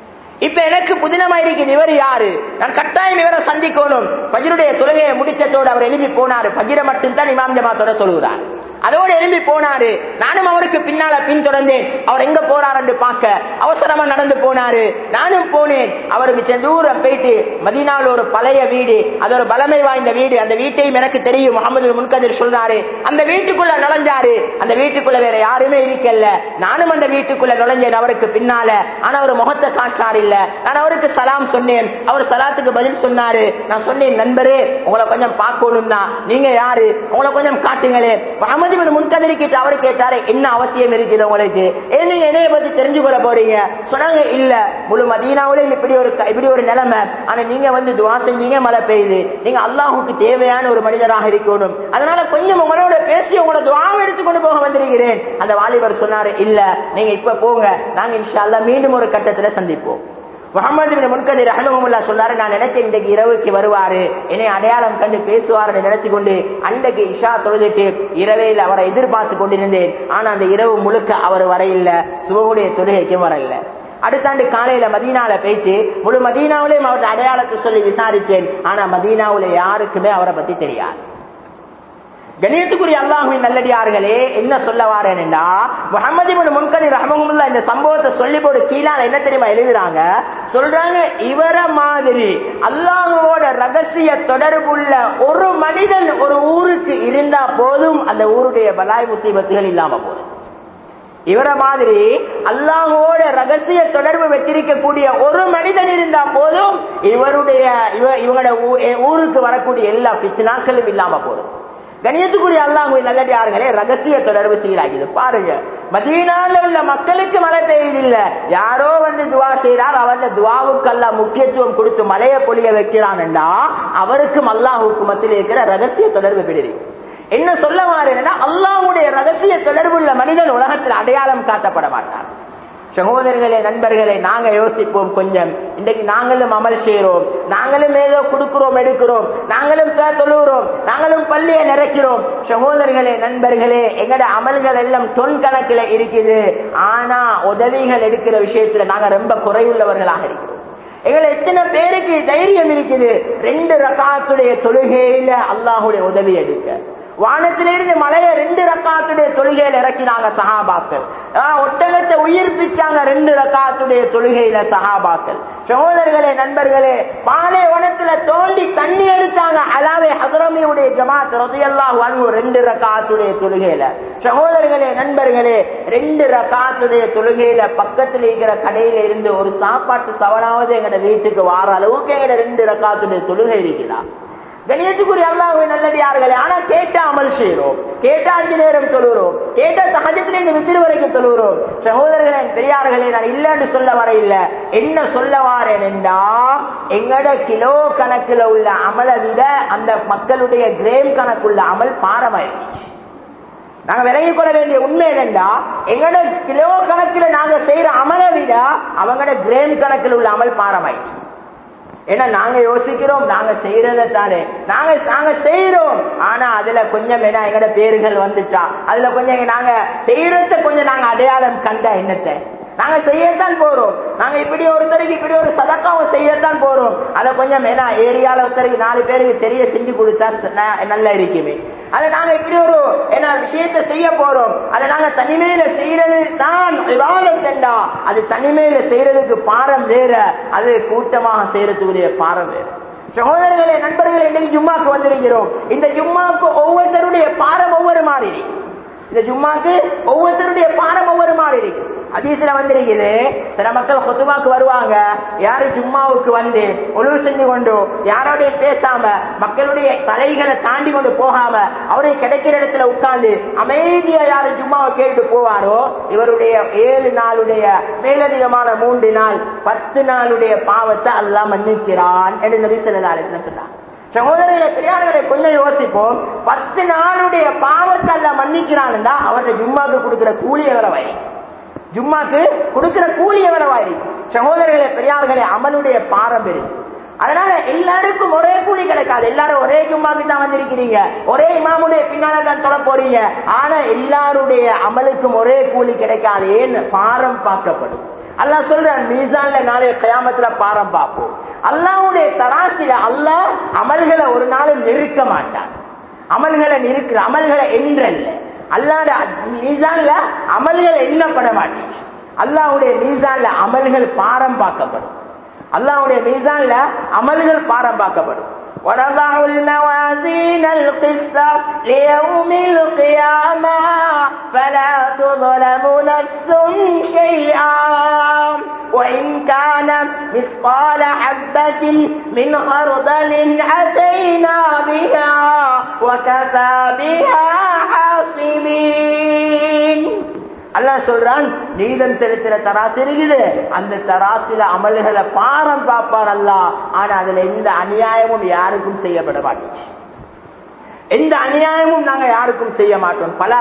இப்ப எனக்கு புதினமா இருக்குது இவர் யாரு நான் கட்டாயம் இவரை சந்திக்கணும் பஜருடைய தொழுகையை முடிச்சதோடு அவர் எழுப்பி போனாரு பஜிர மட்டும்தான் இமாம் ஜமாத்தோட தொழுகிறார் அதோடு எழும்பி போனாரு நானும் அவருக்கு பின்னால பின்தொடர்ந்தேன் அவர் எங்க போறார் என்று பார்க்க அவசரமா நடந்து போனாரு நானும் போனேன் அவர் மிச்ச தூரம் போயிட்டு மதீனாவில் ஒரு பழைய வீடு அது ஒரு பலமை வாய்ந்த வீடு அந்த வீட்டையும் எனக்கு தெரியும் முகமது முன்கதிர் சொல்றாரு அந்த வீட்டுக்குள்ள நுழைஞ்சாரு அந்த வீட்டுக்குள்ள வேற யாருமே இருக்கல நானும் அந்த வீட்டுக்குள்ள நுழைஞ்சேன் அவருக்கு பின்னால ஆனா அவர் முகத்தை காட்டார் இல்ல நான் அவருக்கு சலாம் சொன்னேன் அவர் சலாத்துக்கு பதில் சொன்னாரு நான் சொன்னேன் நண்பரே உங்களை கொஞ்சம் பார்க்கணும்னா நீங்க யாரு உங்களை கொஞ்சம் காட்டுங்களே முகமது முன்கதிரி கேட்டு அவரு கேட்டாரு என்ன அவசியம் இருக்குது உங்களுக்கு ஏன் நீங்க என்னைய பத்தி தெரிஞ்சு கொள்ள போறீங்க சொன்னாங்க இல்ல முழு மதீனாவிலையும் இப்படி ஒரு இப்படி ஒரு நிலைமை ஆனா நீங்க வந்து துவா செஞ்சீங்க மழை பெய்யுது நீங்க அல்லாஹுக்கு தேவையான ஒரு மனிதராக இருக்கணும் அதனால கொஞ்சம் உங்களோட பேசி உங்களோட துவாவை எடுத்துக்கொண்டு போக வந்திருக்கிறேன் அந்த வாலிபர் சொன்னாரு இல்ல நீங்க இப்ப போங்க நாங்க இன்ஷா அல்லாஹ் மீண்டும் ஒரு கட்டத்துல சந்திப்போம் முகமது முன்கதிர் ரஹமுல்லா சொன்னாரு நான் நினைச்சேன் இன்றைக்கு இரவுக்கு வருவாரு என்னை அடையாளம் கண்டு பேசுவார் நினைச்சு கொண்டு அன்றைக்கு இஷா தொழுதுட்டு இரவையில் அவரை எதிர்பார்த்து கொண்டிருந்தேன் ஆனா அந்த இரவு முழுக்க அவர் வரையில்ல சுபகுடைய தொழுகைக்கும் வரல அடுத்தாண்டு காலையில மதீனால போயிட்டு முழு மதீனாவிலையும் அவருடைய அடையாளத்தை சொல்லி விசாரிச்சேன் ஆனா மதீனாவுல யாருக்குமே அவரை பத்தி தெரியாது கணியத்துக்குரிய அல்லாஹுவின் நல்லடியார்களே என்ன சொல்ல வாரேன்டா முகமது முன்கதி ரஹமுல்லா இந்த சம்பவத்தை சொல்லி போட்டு கீழால என்ன தெரியுமா எழுதுறாங்க சொல்றாங்க இவர மாதிரி அல்லாஹுவோட ரகசிய தொடர்புள்ள ஒரு மனிதன் ஒரு ஊருக்கு இருந்தா போதும் அந்த ஊருடைய பலாய் முசீபத்துகள் இல்லாம போதும் இவர மாதிரி அல்லாஹோட ரகசிய தொடர்பு வச்சிருக்கக்கூடிய ஒரு மனிதன் இருந்தா போதும் இவருடைய இவங்களோட ஊருக்கு வரக்கூடிய எல்லா பிச்சினாக்களும் இல்லாம போதும் கணியத்துக்குரிய அல்லாஹு நல்லடியார்களே ரகசிய தொடர்பு சீராகிது பாருங்க மதீனால உள்ள மக்களுக்கு மழை பெய்யுதில்ல யாரோ வந்து துவா செய்யறார் அவன் துவாவுக்கு அல்ல முக்கியத்துவம் கொடுத்து மழையை பொழிய வைக்கிறான்டா அவருக்கும் அல்லாஹுக்கு மத்தியில் இருக்கிற ரகசிய தொடர்பு பிடிது என்ன சொல்ல மாறேன்னா அல்லாஹுடைய ரகசிய தொடர்புள்ள மனிதன் உலகத்தில் அடையாளம் காட்டப்பட மாட்டார் சகோதரர்களே நண்பர்களே நாங்க யோசிப்போம் கொஞ்சம் இன்றைக்கு நாங்களும் அமல் செய்யறோம் நாங்களும் ஏதோ கொடுக்கிறோம் எடுக்கிறோம் நாங்களும் தொழுகிறோம் நாங்களும் பள்ளியை நிறைக்கிறோம் சகோதரர்களே நண்பர்களே எங்கட அமல்கள் எல்லாம் தொன் கணக்கில் இருக்குது ஆனா உதவிகள் எடுக்கிற விஷயத்துல நாங்க ரொம்ப குறைவுள்ளவர்களாக இருக்கிறோம் எங்களை எத்தனை பேருக்கு தைரியம் இருக்குது ரெண்டு ரகாத்துடைய தொழுகையில அல்லாஹுடைய உதவி எடுக்க வானத்திலிருந்து மலைய ரெண்டு ரக்காத்துடைய தொழுகையில இறக்கினாங்க சஹாபாக்கள் ஒட்டகத்தை உயிர்ப்பிச்சாங்க ரெண்டு ரக்காத்துடைய தொழுகையில சஹாபாக்கள் சகோதரர்களே நண்பர்களே பாலை வனத்துல தோண்டி தண்ணி எடுத்தாங்க அலாவே ஹதரமியுடைய ஜமாத் ரதையெல்லாம் வாங்க ரெண்டு ரக்காத்துடைய தொழுகையில சகோதரர்களே நண்பர்களே ரெண்டு ரக்காத்துடைய தொழுகையில பக்கத்துல இருக்கிற கடையில இருந்து ஒரு சாப்பாட்டு சவனாவது எங்கட வீட்டுக்கு வார அளவுக்கு எங்கட ரெண்டு ரக்காத்துடைய தொழுகை இருக்குதா கணியத்துக்குரிய அல்லாஹுவை நல்லடியார்களே ஆனா கேட்டா அமல் செய்யறோம் கேட்டா அஞ்சு நேரம் தொழுகிறோம் கேட்டா சகஜத்திலே இந்த வித்திரு வரைக்கும் தொழுகிறோம் சகோதரர்களே பெரியார்களே நான் இல்லைன்னு சொல்ல வர இல்ல என்ன சொல்ல வாரேன் என்றா எங்கட கிலோ கணக்குல உள்ள அமலை விட அந்த மக்களுடைய கிரேம் கணக்குள்ள அமல் பாரமாயிருச்சு நாங்க விலகிக் கொள்ள வேண்டிய உண்மை என்னண்டா எங்கட கிலோ கணக்குல நாங்க செய்யற அமலை விட அவங்களோட கிரேம் கணக்கில் உள்ள அமல் பாரமாயிடுச்சு ஏன்னா நாங்க யோசிக்கிறோம் நாங்க செய்யறத தானே நாங்க நாங்க செய்யறோம் ஆனா அதுல கொஞ்சம் என்ன எங்கட பேர்கள் வந்துட்டா அதுல கொஞ்சம் நாங்க செய்யறத கொஞ்சம் நாங்க அடையாளம் கண்ட என்னத்தை நாங்க செய்யத்தான் போறோம் நாங்க இப்படி ஒருத்தருக்கு இப்படி ஒரு சதக்காவும் செய்யத்தான் போறோம் அதை கொஞ்சம் ஏன்னா ஏரியால ஒருத்தருக்கு நாலு பேருக்கு தெரிய செஞ்சு கொடுத்தா நல்லா இருக்குமே அதை நாங்க இப்படி ஒரு என்ன விஷயத்த செய்ய போறோம் அதை நாங்க தனிமையில செய்யறது தான் விவாதத்தண்டா அது தனிமையில செய்யறதுக்கு பாரம் வேற அது கூட்டமாக செய்யறதுக்குரிய பாரம் வேற சகோதரர்களே நண்பர்களே இன்னைக்கு ஜும்மாக்கு வந்திருக்கிறோம் இந்த ஜும்மாக்கு ஒவ்வொருத்தருடைய பாரம் ஒவ்வொரு மாதிரி இந்த ஜும்மாக்கு ஒவ்வொருத்தருடைய பாரம் ஒவ்வொரு மாதிரி இருக்கு அதீசில வந்திருக்குது சில மக்கள் கொத்துமாக்கு வருவாங்க யாரு ஜும்மாவுக்கு வந்து ஒழுவு செஞ்சு கொண்டு யாரோடைய பேசாம மக்களுடைய தலைகளை தாண்டி கொண்டு போகாம அவரை கிடைக்கிற இடத்துல உட்கார்ந்து அமைதியா யாரு ஜும்மாவை கேட்டு போவாரோ இவருடைய ஏழு நாளுடைய மேலதிகமான மூன்று நாள் பத்து நாளுடைய பாவத்தை அல்லாஹ் மன்னிக்கிறான் என்று நபி ஸல்லல்லாஹு அலைஹி வஸல்லம் சொன்னார் சகோதரர்களை பெரியார்களை கொஞ்சம் யோசிப்போம் பத்து நாளுடைய பாவத்தை அல்ல மன்னிக்கிறான் தான் அவருடைய ஜும்மாக்கு கொடுக்கிற கூலி எவ்வளவாய் ஜும்மாக்கு கொடுக்கிற கூலி எவ்வளவாய் சகோதரர்களை பெரியார்களை அமலுடைய பாரம்பரியம் அதனால எல்லாருக்கும் ஒரே கூலி கிடைக்காது எல்லாரும் ஒரே ஜும்மாக்கு தான் வந்திருக்கிறீங்க ஒரே இமாமுடைய பின்னால தான் தொட போறீங்க ஆனா எல்லாருடைய அமலுக்கும் ஒரே கூலி கிடைக்காது ஏன்னு பாரம் பார்க்கப்படும் அல்லாஹ் சொல்றான் மீசான்ல நாளைய கயாமத்துல பாரம் பார்ப்போம் அல்லாஹ்வுடைய தராசில அல்லாஹ் அமல்களை ஒரு நாளும் நிறுத்த மாட்டான் அமல்களை நிறுக்கிற அமல்களை என்றல்ல அல்லாத மீசான்ல அமல்கள் எண்ணப்பட மாட்டேங்குது அல்லாஹ்வுடைய மீசான்ல அமல்கள் பாரம் பார்க்கப்படும் அல்லாஹ்வுடைய மீசான்ல அமல்கள் பாரம் பார்க்கப்படும் ونضع الموازين القسط ليوم القيامة فلا تظلم نفس شيئا وإن كان مثقال حبة من خردل أتينا بها وكفى بها حاصبين அல்லாஹ் சொல்றான் நீதம் செலுத்துற தராசு இருக்குது அந்த தராசில அமல்களை பாரம் பார்ப்பார் அல்லாஹ் ஆனா அதுல எந்த அநியாயமும் யாருக்கும் செய்யப்பட மாட்டேங்குது எந்த அநியாயமும் நாங்க யாருக்கும் செய்ய மாட்டோம் பல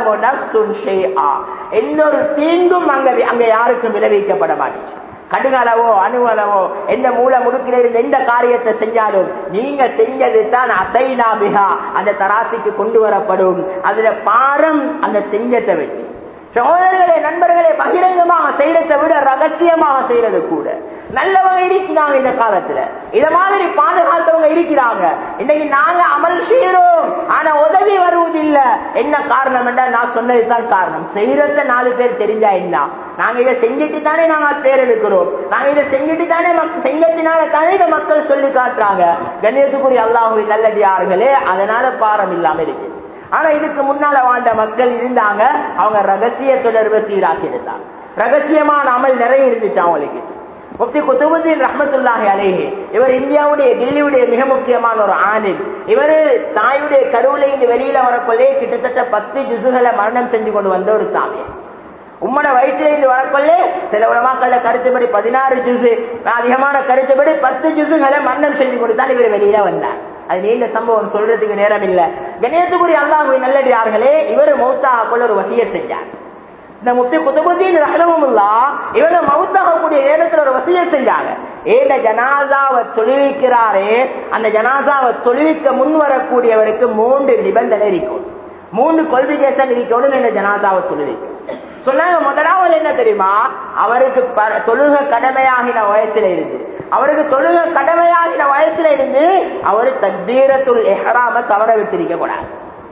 எந்த ஒரு தீங்கும் அங்க அங்க யாருக்கும் விளைவிக்கப்பட மாட்டேங்குது கடுகளவோ அணுவளவோ எந்த மூல முடுக்கிலிருந்து எந்த காரியத்தை செஞ்சாலும் நீங்க செஞ்சது தான் அசைனாபிகா அந்த தராசிக்கு கொண்டு வரப்படும் அதுல பாரம் அந்த செஞ்சத்தை வச்சு சகோதரர்களே நண்பர்களே பகிரங்கமாக செய்யறதை விட ரகசியமாக செய்யறது கூட நல்லவங்க இருக்கிறாங்க இந்த காலத்துல இத மாதிரி பாதுகாத்தவங்க இருக்கிறாங்க இன்னைக்கு நாங்க அமல் செய்யறோம் ஆனா உதவி வருவதில்லை என்ன காரணம் என்றால் நான் சொன்னதுதான் காரணம் செய்யறத நாலு பேர் தெரிஞ்சா என்ன நாங்க இதை செஞ்சுட்டு தானே நாங்க பேர் எடுக்கிறோம் நாங்க இதை செஞ்சுட்டு தானே செஞ்சத்தினால தானே இதை மக்கள் சொல்லி காட்டுறாங்க கண்ணியத்துக்குரிய அல்லாஹுவின் நல்லடியார்களே அதனால பாரம் இல்லாம இருக்கு ஆனா இதுக்கு முன்னால வாழ்ந்த மக்கள் இருந்தாங்க அவங்க ரகசிய தொடர்பை சீராக்கி இருந்தாங்க ரகசியமான அமல் நிறைய இருந்துச்சு அவங்களுக்கு முப்தி குத்துபுதீன் ரஹமத்துல்லாஹி அலேஹி இவர் இந்தியாவுடைய டில்லியுடைய மிக முக்கியமான ஒரு ஆணில் இவரு தாயுடைய கருவில இருந்து வெளியில வரக்குள்ளே கிட்டத்தட்ட பத்து ஜுசுகளை மரணம் செஞ்சு கொண்டு வந்த ஒரு சாமியார் உம்மட வயிற்றுல இருந்து வரக்கொள்ளே சில உலமாக்கள்ல கருத்துப்படி பதினாறு ஜுசு அதிகமான கருத்துப்படி பத்து ஜுசுகளை மரணம் செஞ்சு கொடுத்தான் இவர் வெளியில வந்தார் அது நீண்ட சம்பவம் சொல்றதுக்கு நேரம் இல்ல கணேசபுரி அல்லாஹுவை நல்லடியார்களே இவர் மௌத்தாக கொள்ள ஒரு வசிய செஞ்சார் இந்த முப்தி குத்துபுத்தீன் ரஹமுல்லா இவங்க மவுத்தாகக்கூடிய நேரத்தில் ஒரு வசிய செஞ்சாங்க ஏண்ட ஜனாதாவை தொழுவிக்கிறாரே அந்த ஜனாதாவை தொழுவிக்க முன் வரக்கூடியவருக்கு மூன்று நிபந்தனை இருக்கும் மூன்று கொள்விகேசன் இருக்கணும் இந்த ஜனாதாவை தொழுவிக்கும் சொன்னாங்க முதலாவது என்ன தெரியுமா அவருக்கு தொழுக கடமையாகின வயசுல இருந்து அவருக்கு தொழுக கடமையாகின வயசுல இருந்து அவரு தக்பீரத்துல் எஹராம தவற விட்டிருக்க கூடாது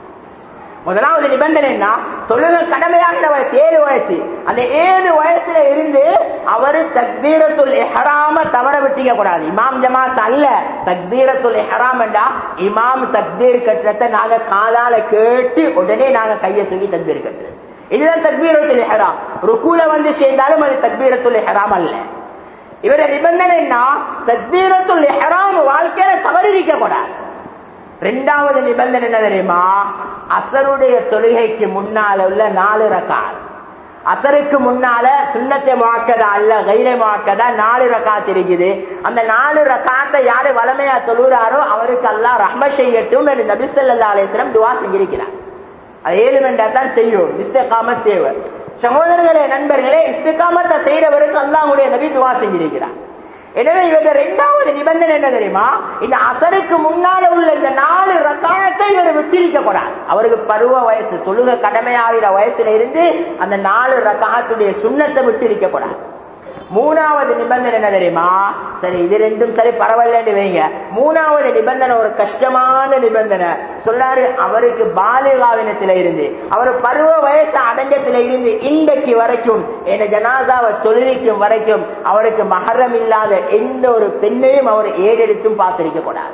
முதலாவது நிபந்தனை என்ன தொழுக கடமையாகின வயசு ஏழு வயசு அந்த ஏழு வயசுல இருந்து அவரு தக்பீரத்துல் எஹராம தவற விட்டிக்க கூடாது இமாம் ஜமாத் அல்ல தக்பீரத்துல் எஹராம் என்றா இமாம் தக்பீர் கட்டுறத நாங்க காலால கேட்டு உடனே நாங்க கையை தூக்கி தக்பீர் கட்டுறது இதுதான் தக்பீரத்துல் எஹராம் ருக்குல வந்து சேர்ந்தாலும் அது தக்பீரத்துல் எஹராம் அல்ல இவர நிபந்தனை என்ன தக்பீரத்துல் எஹராம் வாழ்க்கையில தவறிக்க கூடாது ரெண்டாவது நிபந்தனை என்ன தெரியுமா அசருடைய தொழுகைக்கு முன்னால உள்ள நாலு ரகால் அசருக்கு முன்னால சுண்ணத்தை மாக்கதா அல்ல கைரை மாக்கதா நாலு ரகாத் இருக்குது அந்த நாலு ரகாத்தை யாரு வளமையா தொழுகிறாரோ அவருக்கு எல்லாம் ரஹ்ம செய்யட்டும் என்று நபிசல்லா அலேஸ்வரம் துவா செஞ்சிருக்கிறார் அது ஏழு வேண்டா தான் செய்யும் இஸ்தகாமத் தேவை சகோதரர்களே நண்பர்களே இஸ்திகாமத்தை செய்யறவருக்கு அல்லாஹுடைய நபி துவா செஞ்சிருக்கிறார் எனவே இவங்க ரெண்டாவது நிபந்தனை என்ன தெரியுமா இந்த அசருக்கு முன்னால உள்ள இந்த நாலு ரக்காயத்தை இவர் விட்டிருக்க கூடாது அவருக்கு பருவ வயசு தொழுக கடமையாகிற வயசுல இருந்து அந்த நாலு ரக்காயத்துடைய சுண்ணத்தை விட்டிருக்க கூடாது மூணாவது நிபந்தனை என்ன தெரியுமா சரி இது ரெண்டும் சரி பரவாயில்லன்னு வைங்க மூணாவது நிபந்தனை ஒரு கஷ்டமான நிபந்தனை சொல்லாரு அவருக்கு பாலிகாவினத்தில இருந்து அவர் பருவ வயசு அடைஞ்சத்தில இருந்து இன்றைக்கு வரைக்கும் என ஜனாதாவை தொழிலிக்கும் வரைக்கும் அவருக்கு மகரம் இல்லாத எந்த ஒரு பெண்ணையும் அவர் ஏறெடுத்தும் பார்த்திருக்க கூடாது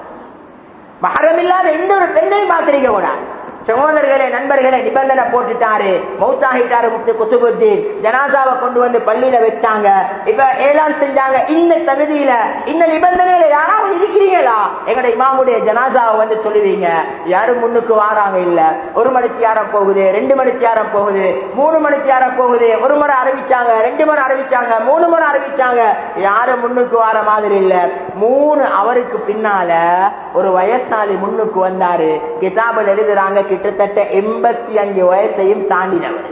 மகரம் இல்லாத எந்த ஒரு பெண்ணையும் பார்த்திருக்க கூடாது சகோதரர்களே நண்பர்களே நிபந்தனை போட்டுட்டாரு மௌத்தாகிட்டாரு முத்து குத்துபுத்தீன் ஜனாதாவை கொண்டு வந்து பள்ளியில வச்சாங்க இப்ப ஏலான் செஞ்சாங்க இந்த தகுதியில இந்த நிபந்தனையில யாராவது இருக்கிறீங்களா எங்கட இமாமுடைய ஜனாதாவை வந்து சொல்லுவீங்க யாரும் முன்னுக்கு வாராங்க இல்ல ஒரு மணிக்கு யாரம் போகுது ரெண்டு மணிக்கு யாரம் போகுது மூணு மணிக்கு யாரம் போகுது ஒரு முறை அறிவிச்சாங்க ரெண்டு முறை அறிவிச்சாங்க மூணு முறை அறிவிச்சாங்க யாரும் முன்னுக்கு வார மாதிரி இல்ல மூணு அவருக்கு பின்னால ஒரு வயசாளி முன்னுக்கு வந்தாரு கிதாபில் எழுதுறாங்க கிட்டத்தட்ட எண்பத்தி அஞ்சு வயசையும் தாண்டினவர்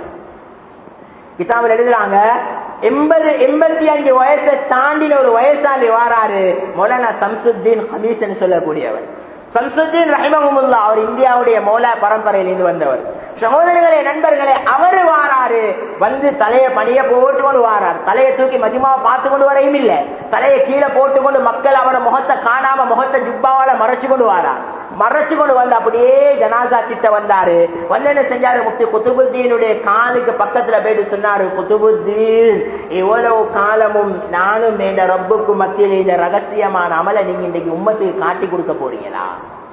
கிதாபில் எழுதுறாங்க எண்பது எண்பத்தி அஞ்சு வயசை தாண்டின ஒரு வயசாளி வாராரு மௌலானா சம்சுத்தீன் ஹமீஸ் சொல்லக்கூடியவர் சம்சுத்தீன் ரஹிமஹமுல்லா அவர் இந்தியாவுடைய மௌலா பரம்பரையிலிருந்து வந்தவர் சகோதரர்களே நண்பர்களே அவரு வாராரு வந்து தலைய பணிய போட்டு கொண்டு வாரார் தலையை தூக்கி மஜிமாவை பார்த்து கொண்டு வரையும் இல்ல தலையை கீழே போட்டு கொண்டு மக்கள் அவரை முகத்தை காணாம முகத்தை ஜுப்பாவால மறைச்சு கொண்டு வாரார் மறைச்சு கொண்டு வந்து அப்படியே ஜனாசா கிட்ட வந்தாரு வந்து என்ன செஞ்சாரு முக்தி குத்துபுத்தீனுடைய காலுக்கு பக்கத்துல போயிட்டு சொன்னாரு குத்துபுத்தீன் இவ்வளவு காலமும் நானும் இந்த ரப்புக்கு மத்தியில் இந்த ரகசியமான அமலை நீங்க இன்னைக்கு உம்மத்துக்கு காட்டி கொடுக்க போறீங்களா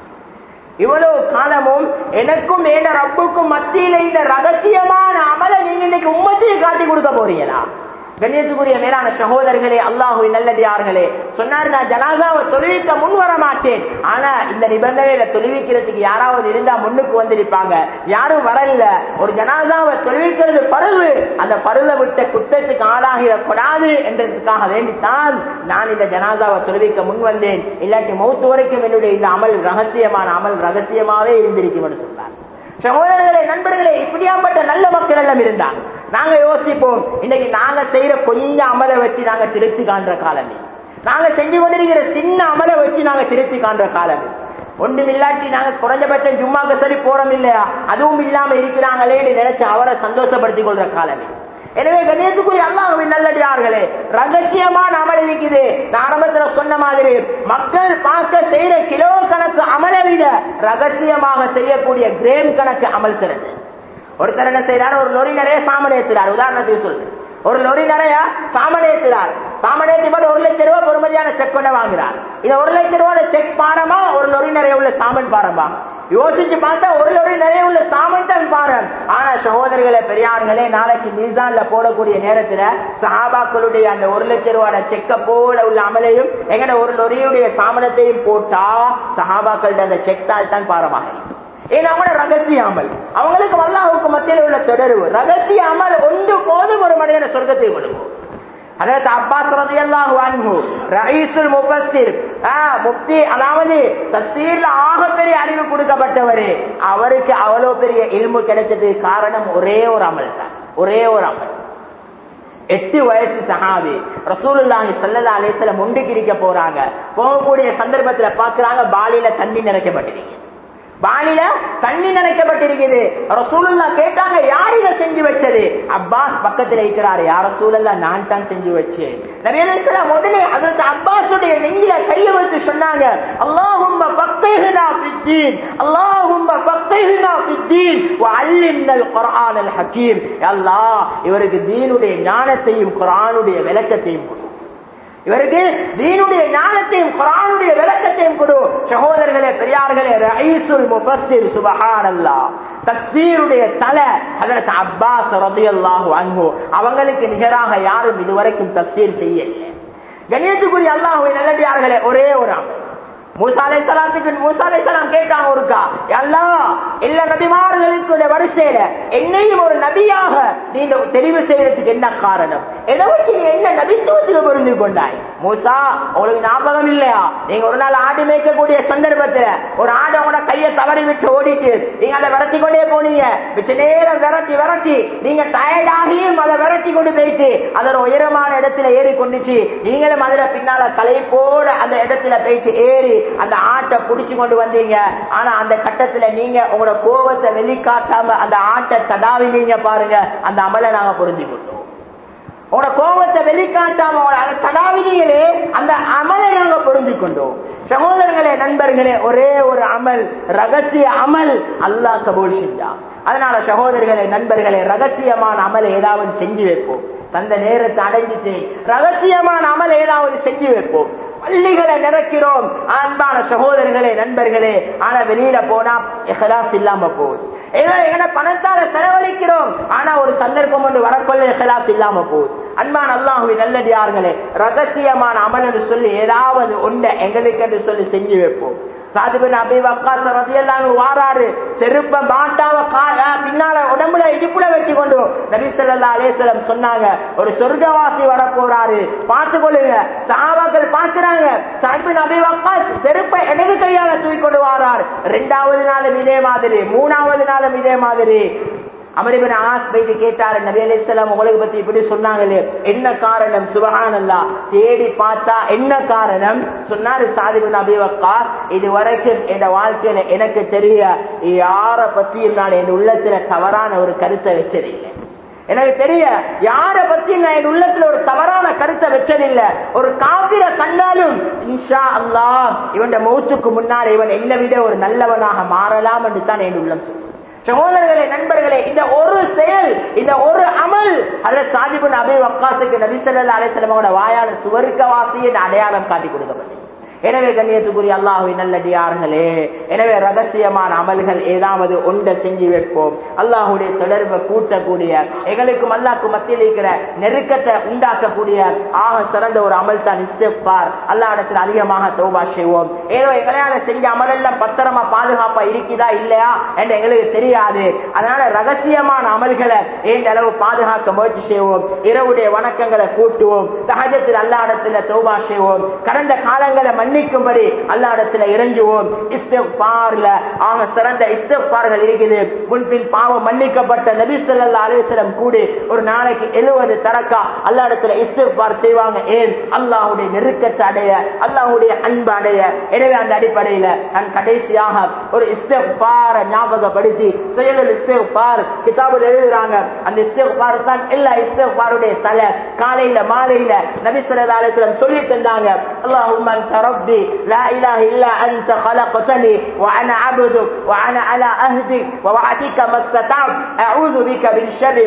இவ்வளவு காலமும் எனக்கும் ஏன ரப்புக்கும் மத்தியில இந்த ரகசியமான அமலை நீங்க இன்னைக்கு உம்மத்தையும் காட்டி கொடுக்க போறீங்களா கண்ணியத்துக்குரிய மேலான சகோதரர்களே அல்லாஹுவின் நல்லடியார்களே சொன்னார் நான் ஜனாசாவை தொழுவிக்க முன் வர மாட்டேன் ஆனா இந்த நிபந்தனையில தொழுவிக்கிறதுக்கு யாராவது இருந்தா முன்னுக்கு வந்திருப்பாங்க யாரும் வரல ஒரு ஜனாசாவை தொழுவிக்கிறது பருவு அந்த பருவை விட்ட குத்தத்துக்கு ஆளாகிடக்கூடாது என்றதுக்காக வேண்டித்தான் நான் இந்த ஜனாசாவை தொழுவிக்க முன் வந்தேன் இல்லாட்டி மௌத்து வரைக்கும் என்னுடைய இந்த அமல் ரகசியமான அமல் ரகசியமாவே இருந்திருக்கும் என்று சொன்னார் சகோதரர்களே நண்பர்களே இப்படியாப்பட்ட நல்ல மக்கள் எல்லாம் இருந்தாங்க நாங்க யோசிப்போம் இன்னைக்கு நாங்க செய்யற கொஞ்சம் அமலை வச்சு நாங்க திருத்தி காண்ற காலம் இது. நாங்க செஞ்சு கொண்டிருக்கிற சின்ன அமலை வச்சு நாங்க திருத்தி காண்ற காலம் இது. ஒன்றும் இல்லாட்டி நாங்க குறைஞ்சபட்சம் ஜும்மாக்கு சரி போறோம் இல்லையா அதுவும் இல்லாம இருக்கிறாங்களேன்னு நினைச்சு அவரை சந்தோஷப்படுத்திக் கொள்ற காலம் இது. எனவே கணேசுக்குரிய அல்லாஹுவின் நல்லடியார்களே ரகசியமான அமல் இருக்குது நான் ஆரம்பத்துல சொன்ன மாதிரி மக்கள் பார்க்க செய்யற கிலோ கணக்கு அமலை விட ரகசியமாக செய்யக்கூடிய கிரேம் கணக்கு அமல் சிறந்து ஒருத்தர் என்ன செய்யறாரு ஒரு லொரி நிறைய சாமன் ஏத்துறாரு உதாரணத்துக்கு சொல்றேன் ஒரு லொரி நிறைய சாமன் ஏத்துறார் சாமன் ஏற்றி போட்டு ஒரு லட்சம் ரூபாய் பொறுமதியான செக் கொண்டு வாங்குறார் இந்த ஒரு லட்சம் ரூபாய் செக் பாரமா ஒரு லொரி நிறைய உள்ள சாமன் பாரமா யோசிச்சு பார்த்தா ஒரு லொரி நிறைய உள்ள சாமன் தான் பாரம் ஆனா சகோதரர்களே பெரியார்களே நாளைக்கு மீசான்ல போடக்கூடிய நேரத்துல சஹாபாக்களுடைய அந்த ஒரு லட்சம் ரூபாய் செக்க போல உள்ள அமலையும் எங்கட ஒரு லொரியுடைய சாமனத்தையும் போட்டா சஹாபாக்களுடைய அந்த செக் தாள் தான் பாரமாக இருக்கும் ஏன்னா அவங்க ரகசிய அமல் அவங்களுக்கு வல்லாவுக்கு மத்தியில் உள்ள தொடர்பு ரகசிய அமல் ஒன்று போதும் ஒரு மனிதனை சொர்க்கத்தை விடுவோம் அதாவது அப்பாஸ் ரதியல்லாஹு அன்ஹு ரயீசுல் முஃபஸ்ஸிர் முஃப்தி அதாவது தஃசீர்ல ஆகப்பெரிய அறிவு கொடுக்கப்பட்டவரு அவருக்கு அவ்வளவு பெரிய இல்மு கிடைச்சதுக்கு காரணம் ஒரே ஒரு அமல் தான் ஒரே ஒரு அமல் எட்டு வயசு சஹாபி ரசூலுல்லாஹி ஸல்லல்லாஹு அலைஹி வஸல்லம் முண்டுக்கு இருக்க போறாங்க போகக்கூடிய சந்தர்ப்பத்துல பாக்குறாங்க பாலில தண்ணி நிறைக்கப்பட்டிருக்கு பாலில தண்ணி நினைக்கப்பட்டிருக்குது ரசூலுல்லா கேட்டாங்க யார் இதை செஞ்சு வச்சது அப்பாஸ் பக்கத்துல இருக்கிறாரு யார் ரசூலுல்லா நான் தான் செஞ்சு வச்சேன் நிறைய உடனே அதற்கு அப்பாஸுடைய நெஞ்சில கைய வச்சு சொன்னாங்க அல்லாஹும்ம பக்தைஹினா ஃபித்தீன் அல்லாஹும்ம பக்தைஹினா ஃபித்தீன் வஅல்லிம்னல் குர்ஆனல் ஹகீம் அல்லாஹ் இவருக்கு தீனுடைய ஞானத்தையும் குர்ஆனுடைய விளக்கத்தையும் கொடு இவருக்கு தீனுடைய ஞானத்தையும் குரானுடைய விளக்கத்தையும் கொடு சகோதரர்களே பெரியார்களே ரயீசுல் முஃபஸ்ஸிர் சுபஹானல்லாஹ் தஃசீருடைய தலை ஹஜரத் அப்பாஸ் ரலியல்லாஹு அன்ஹு அவங்களுக்கு நிகராக யாரும் இதுவரைக்கும் தஃசீர் செய்யல கணியத்துக்குரிய அல்லாஹ்வை நல்லடியார்களே ஒரே ஒரு அமல் மூசா அலைஹிஸ்ஸலாத்துக்கு மூசா அலைஹிஸ்ஸலாம் கேட்டாங்க ஒருக்கா அல்லாஹ் எல்லா நபிமார்களுக்கு வரிசையில என்னையும் ஒரு நபியாக நீ இந்த தெரிவு செய்யறதுக்கு என்ன காரணம் எதை வச்சு நீ என்ன நபித்துவத்தில் பொருந்து கொண்டாய் மூசா உங்களுக்கு ஞாபகம் இல்லையா நீங்க ஒரு நாள் ஆடு மேய்க்கக்கூடிய சந்தர்ப்பத்துல ஒரு ஆடு உங்களோட கையை தவறி விட்டு ஓடிட்டு நீங்க அதை விரட்டி கொண்டே போனீங்க மிச்ச நேரம் விரட்டி விரட்டி நீங்க டயர்ட் ஆகியும் அதை விரட்டி கொண்டு போயிட்டு அதோட உயரமான இடத்துல ஏறி கொண்டுச்சு நீங்களும் அதுல பின்னால கலைப்போட அந்த இடத்துல போயிட்டு ஏறி அந்த ஆட்டை புடிச்சு கொண்டு வந்தீங்க ஆனா அந்த கட்டத்துல நீங்க உங்களோட கோபத்தை வெளிக்காட்டாம அந்த ஆட்டை தடாவினீங்க பாருங்க அந்த அமலை நாங்க புரிஞ்சுக்கிட்டோம் உங்களோட கோபத்தை வெளிக்காட்டாம உங்களோட அந்த தடாவினிகளே அந்த அமலை நாங்க புரிஞ்சு கொண்டோம் சகோதரர்களே நண்பர்களே ஒரே ஒரு அமல் ரகசிய அமல் அல்லாஹ் கபூல் செஞ்சான் அதனால சகோதரர்களே நண்பர்களே ரகசியமான அமலை ஏதாவது செஞ்சு வைப்போம் தந்த நேரத்தை அடைஞ்சிட்டு ரகசியமான அமல் ஏதாவது செஞ்சு வைப்போம் பள்ளிகளை நிறக்கிறோம் அன்பான சகோதரர்களே நண்பர்களே ஆனா வெளியில போனா எஹலாஸ் இல்லாம போகுது ஏதோ எங்கட பணத்தால செலவழிக்கிறோம் ஆனா ஒரு சந்தர்ப்பம் ஒன்று வரக்கொள்ள எஹலாஸ் இல்லாம போகுது அன்பான அல்லாஹுவி நல்லடியார்களே ரகசியமான அமல் என்று சொல்லி ஏதாவது ஒன்றை எங்களுக்கு என்று சொல்லி செஞ்சு வைப்போம் சாதிபின் அபி வக்காஸ் ரதியல்லாஹு வாராரு செருப்ப மாட்டாவ கால பின்னால உடம்புல இடுப்புல வச்சு கொண்டு நபி ஸல்லல்லாஹு அலைஹி வஸல்லம் சொன்னாங்க ஒரு சொர்க்கவாசி வர போறாரு பார்த்து கொள்ளுங்க சஹாபாக்கள் பார்க்கறாங்க சாதிபின் அபி வக்காஸ் செருப்பை இடது கையால தூக்கி கொண்டு வாரார் இரண்டாவது நாளும் இதே மாதிரி மூணாவது நாளும் இதே மாதிரி அமரிபின் ஆஸ் போயிட்டு கேட்டாரு நபி அலிஸ்லாம் உங்களுக்கு பத்தி இப்படி சொன்னாங்களே என்ன காரணம் சுபஹானல்லா தேடி பார்த்தா என்ன காரணம் சொன்னாரு சாதிபின் அபிவக்கா இது வரைக்கும் என் வாழ்க்கையில எனக்கு தெரிய யார பத்தியும் நான் என் உள்ளத்துல தவறான ஒரு கருத்தை வச்சதில்லை எனக்கு தெரிய யார பத்தி நான் என் உள்ளத்துல ஒரு தவறான கருத்தை வச்சதில்லை ஒரு காபிர கண்டாலும் இன்ஷா அல்லாஹ் இவன் மௌத்துக்கு முன்னால் இவன் என்னை விட ஒரு நல்லவனாக மாறலாம் என்று தான் என் உள்ளம் சொல்லும் சகோதரர்களே நண்பர்களே இந்த ஒரு செயல் இந்த ஒரு அமல் அதுல சாதிபுன் அபி வக்காசுக்கு நபிசல்லா அலிஸ்லமோட வாயால சுவருக்க வாசியின் அடையாளம் காட்டி கொடுக்கப்பட்டது எனவே கண்ணியத்துக்குரிய அல்லாஹுவின் நல்லடியார்களே எனவே ரகசியமான அமல்கள் ஏதாவது ஒன்றை செஞ்சு வைப்போம் அல்லாஹுடைய தொடர்பை கூட்டக்கூடிய எங்களுக்கும் அல்லாஹ்க்கு மத்தியில் இருக்கிற நெருக்கத்தை உண்டாக்கக்கூடிய ஆக சிறந்த ஒரு அமல் தான் இஸ்திஃபார் அல்லா இடத்துல அதிகமாக தௌபா செய்வோம் ஏதோ எங்களையால செஞ்ச அமல் எல்லாம் பத்திரமா பாதுகாப்பா இருக்குதா இல்லையா என்று எங்களுக்கு தெரியாது அதனால ரகசியமான அமல்களை ஏன் அளவு பாதுகாக்க முயற்சி செய்வோம் இரவுடைய வணக்கங்களை கூட்டுவோம் சகஜத்தில் அல்லா இடத்துல தௌபா செய்வோம் கடந்த காலங்களை மன்னிக்கும்படி அல்லா இடத்துல இறங்குவோம் இஸ்திஃபார்ல ஆக சிறந்த இஸ்திஃபார்கள் இருக்குது முன்பின் பாவம் மன்னிக்கப்பட்ட நபி ஸல்லல்லாஹு அலைஹி வஸல்லம் கூடி ஒரு நாளைக்கு 70 தரக்கா அல்லா இடத்துல இஸ்திஃபார் செய்வாங்க ஏன் அல்லாஹ்வுடைய நெருக்கத்தை அடைய அல்லாஹ்வுடைய அன்பு அடைய எனவே அந்த அடிப்படையில நான் கடைசியாக ஒரு இஸ்திஃபார ஞாபகப்படுத்தி செயலில் இஸ்திஃபார் கிதாபில் எழுதுறாங்க அந்த இஸ்திஃபார் தான் எல்லா இஸ்திஃபாருடைய தலை காலையில மாலையில நபி ஸல்லல்லாஹு அலைஹி வஸல்லம் சொல்லி தந்தாங்க اللهم انت ربي لا اله الا انت خلقتني وانا عبدك وانا على عهدك ووعدك ما استطعت اعوذ بك من شر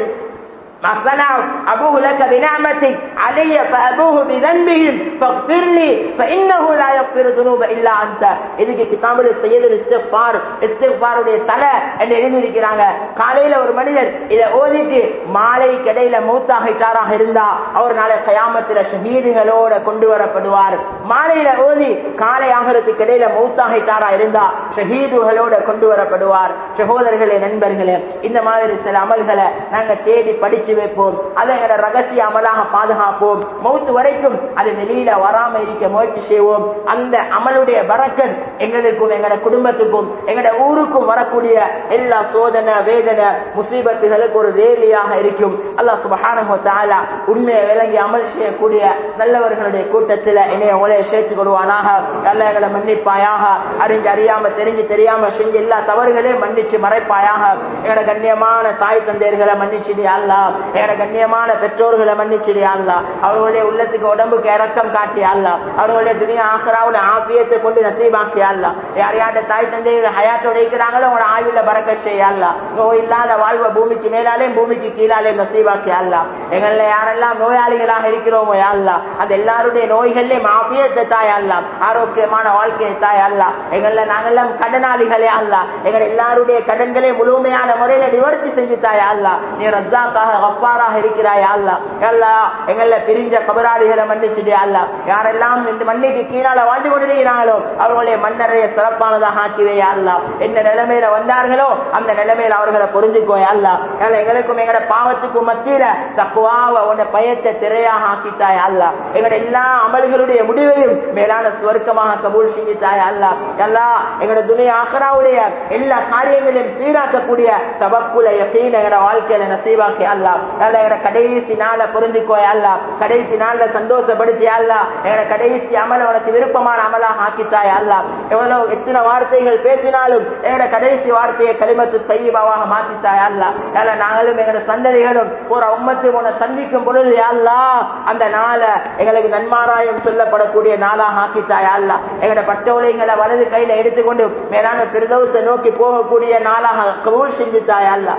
ما صنعوا أبوه لك بنعمتك علي فأبوه بذنبهم فاغفر لي فإنه لا يغفر الذنوب إلا أنت இதுக்கு கிதாபுல செய்யது இஸ்திஃபார் இஸ்திஃபாருடைய தலை என்று எழுதியிருக்கிறாங்க காலையில ஒரு மனிதர் இதை ஓதிட்டு மாலை கடையில மூத்தாகிட்டாராக இருந்தா அவர் நாளை கயாமத்தில ஷஹீதுகளோட கொண்டு வரப்படுவார் மாலையில ஓதி காலை ஆகிறதுக்கு இடையில மூத்தாகிட்டாரா இருந்தா ஷஹீதுகளோட கொண்டு வரப்படுவார் சகோதரர்களே நண்பர்களே இந்த மாதிரி சில அமல்களை நாங்க தேடி படிச்சு வைப்போம் அதை எங்களோட ரகசிய அமலாக பாதுகாப்போம் மௌத்து வரைக்கும் அது வெளியில வராம இருக்க முயற்சி செய்வோம் அந்த அமலுடைய வரக்கன் எங்களுக்கும் எங்களோட குடும்பத்துக்கும் எங்களோட ஊருக்கும் வரக்கூடிய எல்லா சோதனை வேதனை முசீபத்துகளுக்கு ஒரு வேலியாக இருக்கும் அல்லாஹ் சுபஹானஹு தஆலா உண்மையை விளங்கி அமல் செய்யக்கூடிய நல்லவர்களுடைய கூட்டத்தில் என்னைய உலையை சேர்த்து கொள்வானாக அல்ல எங்களை மன்னிப்பாயாக அறிஞ்சு அறியாம தெரிஞ்சு தெரியாம செஞ்ச எல்லா தவறுகளையும் மன்னிச்சு மறைப்பாயாக எங்களோட கண்ணியமான தாய் தந்தையர்களை மன்னிச்சுடி அல்லா எங்களோட கண்ணியமான பெற்றோர்களை மன்னிச்சுடி அல்லா அவர்களுடைய உள்ளத்துக்கு உடம்புக்கு இறக்கம் காட்டி அல்லா அவர்களுடைய துணியா ஆசராவுல ஆபியத்தை கொண்டு நசீபாக்கி அல்லா யார் யார்ட்ட தாய் தந்தையர்கள் ஹயாத்தோட இருக்கிறாங்களோ உங்களோட ஆயுள பறக்க செய்ய அல்லா நோய் இல்லாத வாழ்வை பூமிக்கு மேலாலேயும் பூமிக்கு கீழாலே நசீபாக்கி அல்லா எங்கள யாரெல்லாம் நோயாளிகளாக இருக்கிறோமோ அல்லா அந்த எல்லாருடைய நோய்கள்லயும் ஆபியத்தை தாய் அல்லா ஆரோக்கியமான வாழ்க்கையை தாய் அல்லா எங்கள நாங்கெல்லாம் கடனாளிகளே அல்லா எங்கள் எல்லாருடைய கடன்களை முழுமையான முறையில நிவர்த்தி செஞ்சு தாய் அல்லா நீ ரத்தாக்காக கப்பாராக இருக்கிறாய் அல்லா அல்லா எங்கள பிரிஞ்ச கபராளிகளை மன்னிச்சுட்டே அல்லா யாரெல்லாம் இந்த மண்ணுக்கு கீழால வாழ்ந்து கொண்டிருக்கிறாங்களோ அவர்களுடைய மன்னரைய சிறப்பானதாக ஆக்கிவே அல்லா என்ன நிலைமையில வந்தார்களோ அந்த நிலைமையில அவர்களை புரிஞ்சுக்கோய் அல்லா எங்களுக்கும் எங்களோட பாவத்துக்கும் மத்தியில தப்புவாவ உன்னை பயத்தை திரையாக ஆக்கித்தாய் அல்லா எங்களோட எல்லா அமல்களுடைய முடிவையும் மேலான சுவர்க்கமாக கபூல் செஞ்சுத்தாய் அல்லா அல்லா எங்களோட துணிய ஆகராவுடைய எல்லா காரியங்களையும் சீராக்கக்கூடிய தபக்குல யக்கீன் எங்களோட வாழ்க்கையில நசீவாக்கி அல்லா அல்ல எங்களோட கடைசி நாளை புரிஞ்சுக்கோய் அல்லா கடைசி நாள்ல சந்தோஷப்படுத்தி அல்லா எங்களோட கடைசி அமல உனக்கு விருப்பமான அமலாக ஆக்கித்தாய் அல்லா எவ்வளவு எத்தனை வார்த்தைகள் பேசினாலும் எங்களோட கடைசி வார்த்தையை கலிமத்து தையபாவாக மாத்தித்தாய் அல்லா அல்ல நாங்களும் எங்களோட சந்ததிகளும் ஒரு உம்மத்து உன சந்திக்கும் பொழுது அல்லா அந்த நாளை எங்களுக்கு நன்மாராயம் சொல்லப்படக்கூடிய நாளாக ஆக்கித்தாய் அல்லா எங்களோட பட்டோலைங்களை வலது கையில எடுத்துக்கொண்டு மேலான பிரதோச நோக்கி போகக்கூடிய நாளாக கபூல் செஞ்சுத்தாய் அல்லா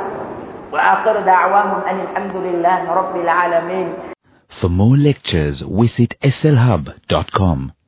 وآخر دعواهم أن الحمد لله رب العالمين
For more lectures, visit slhub.com.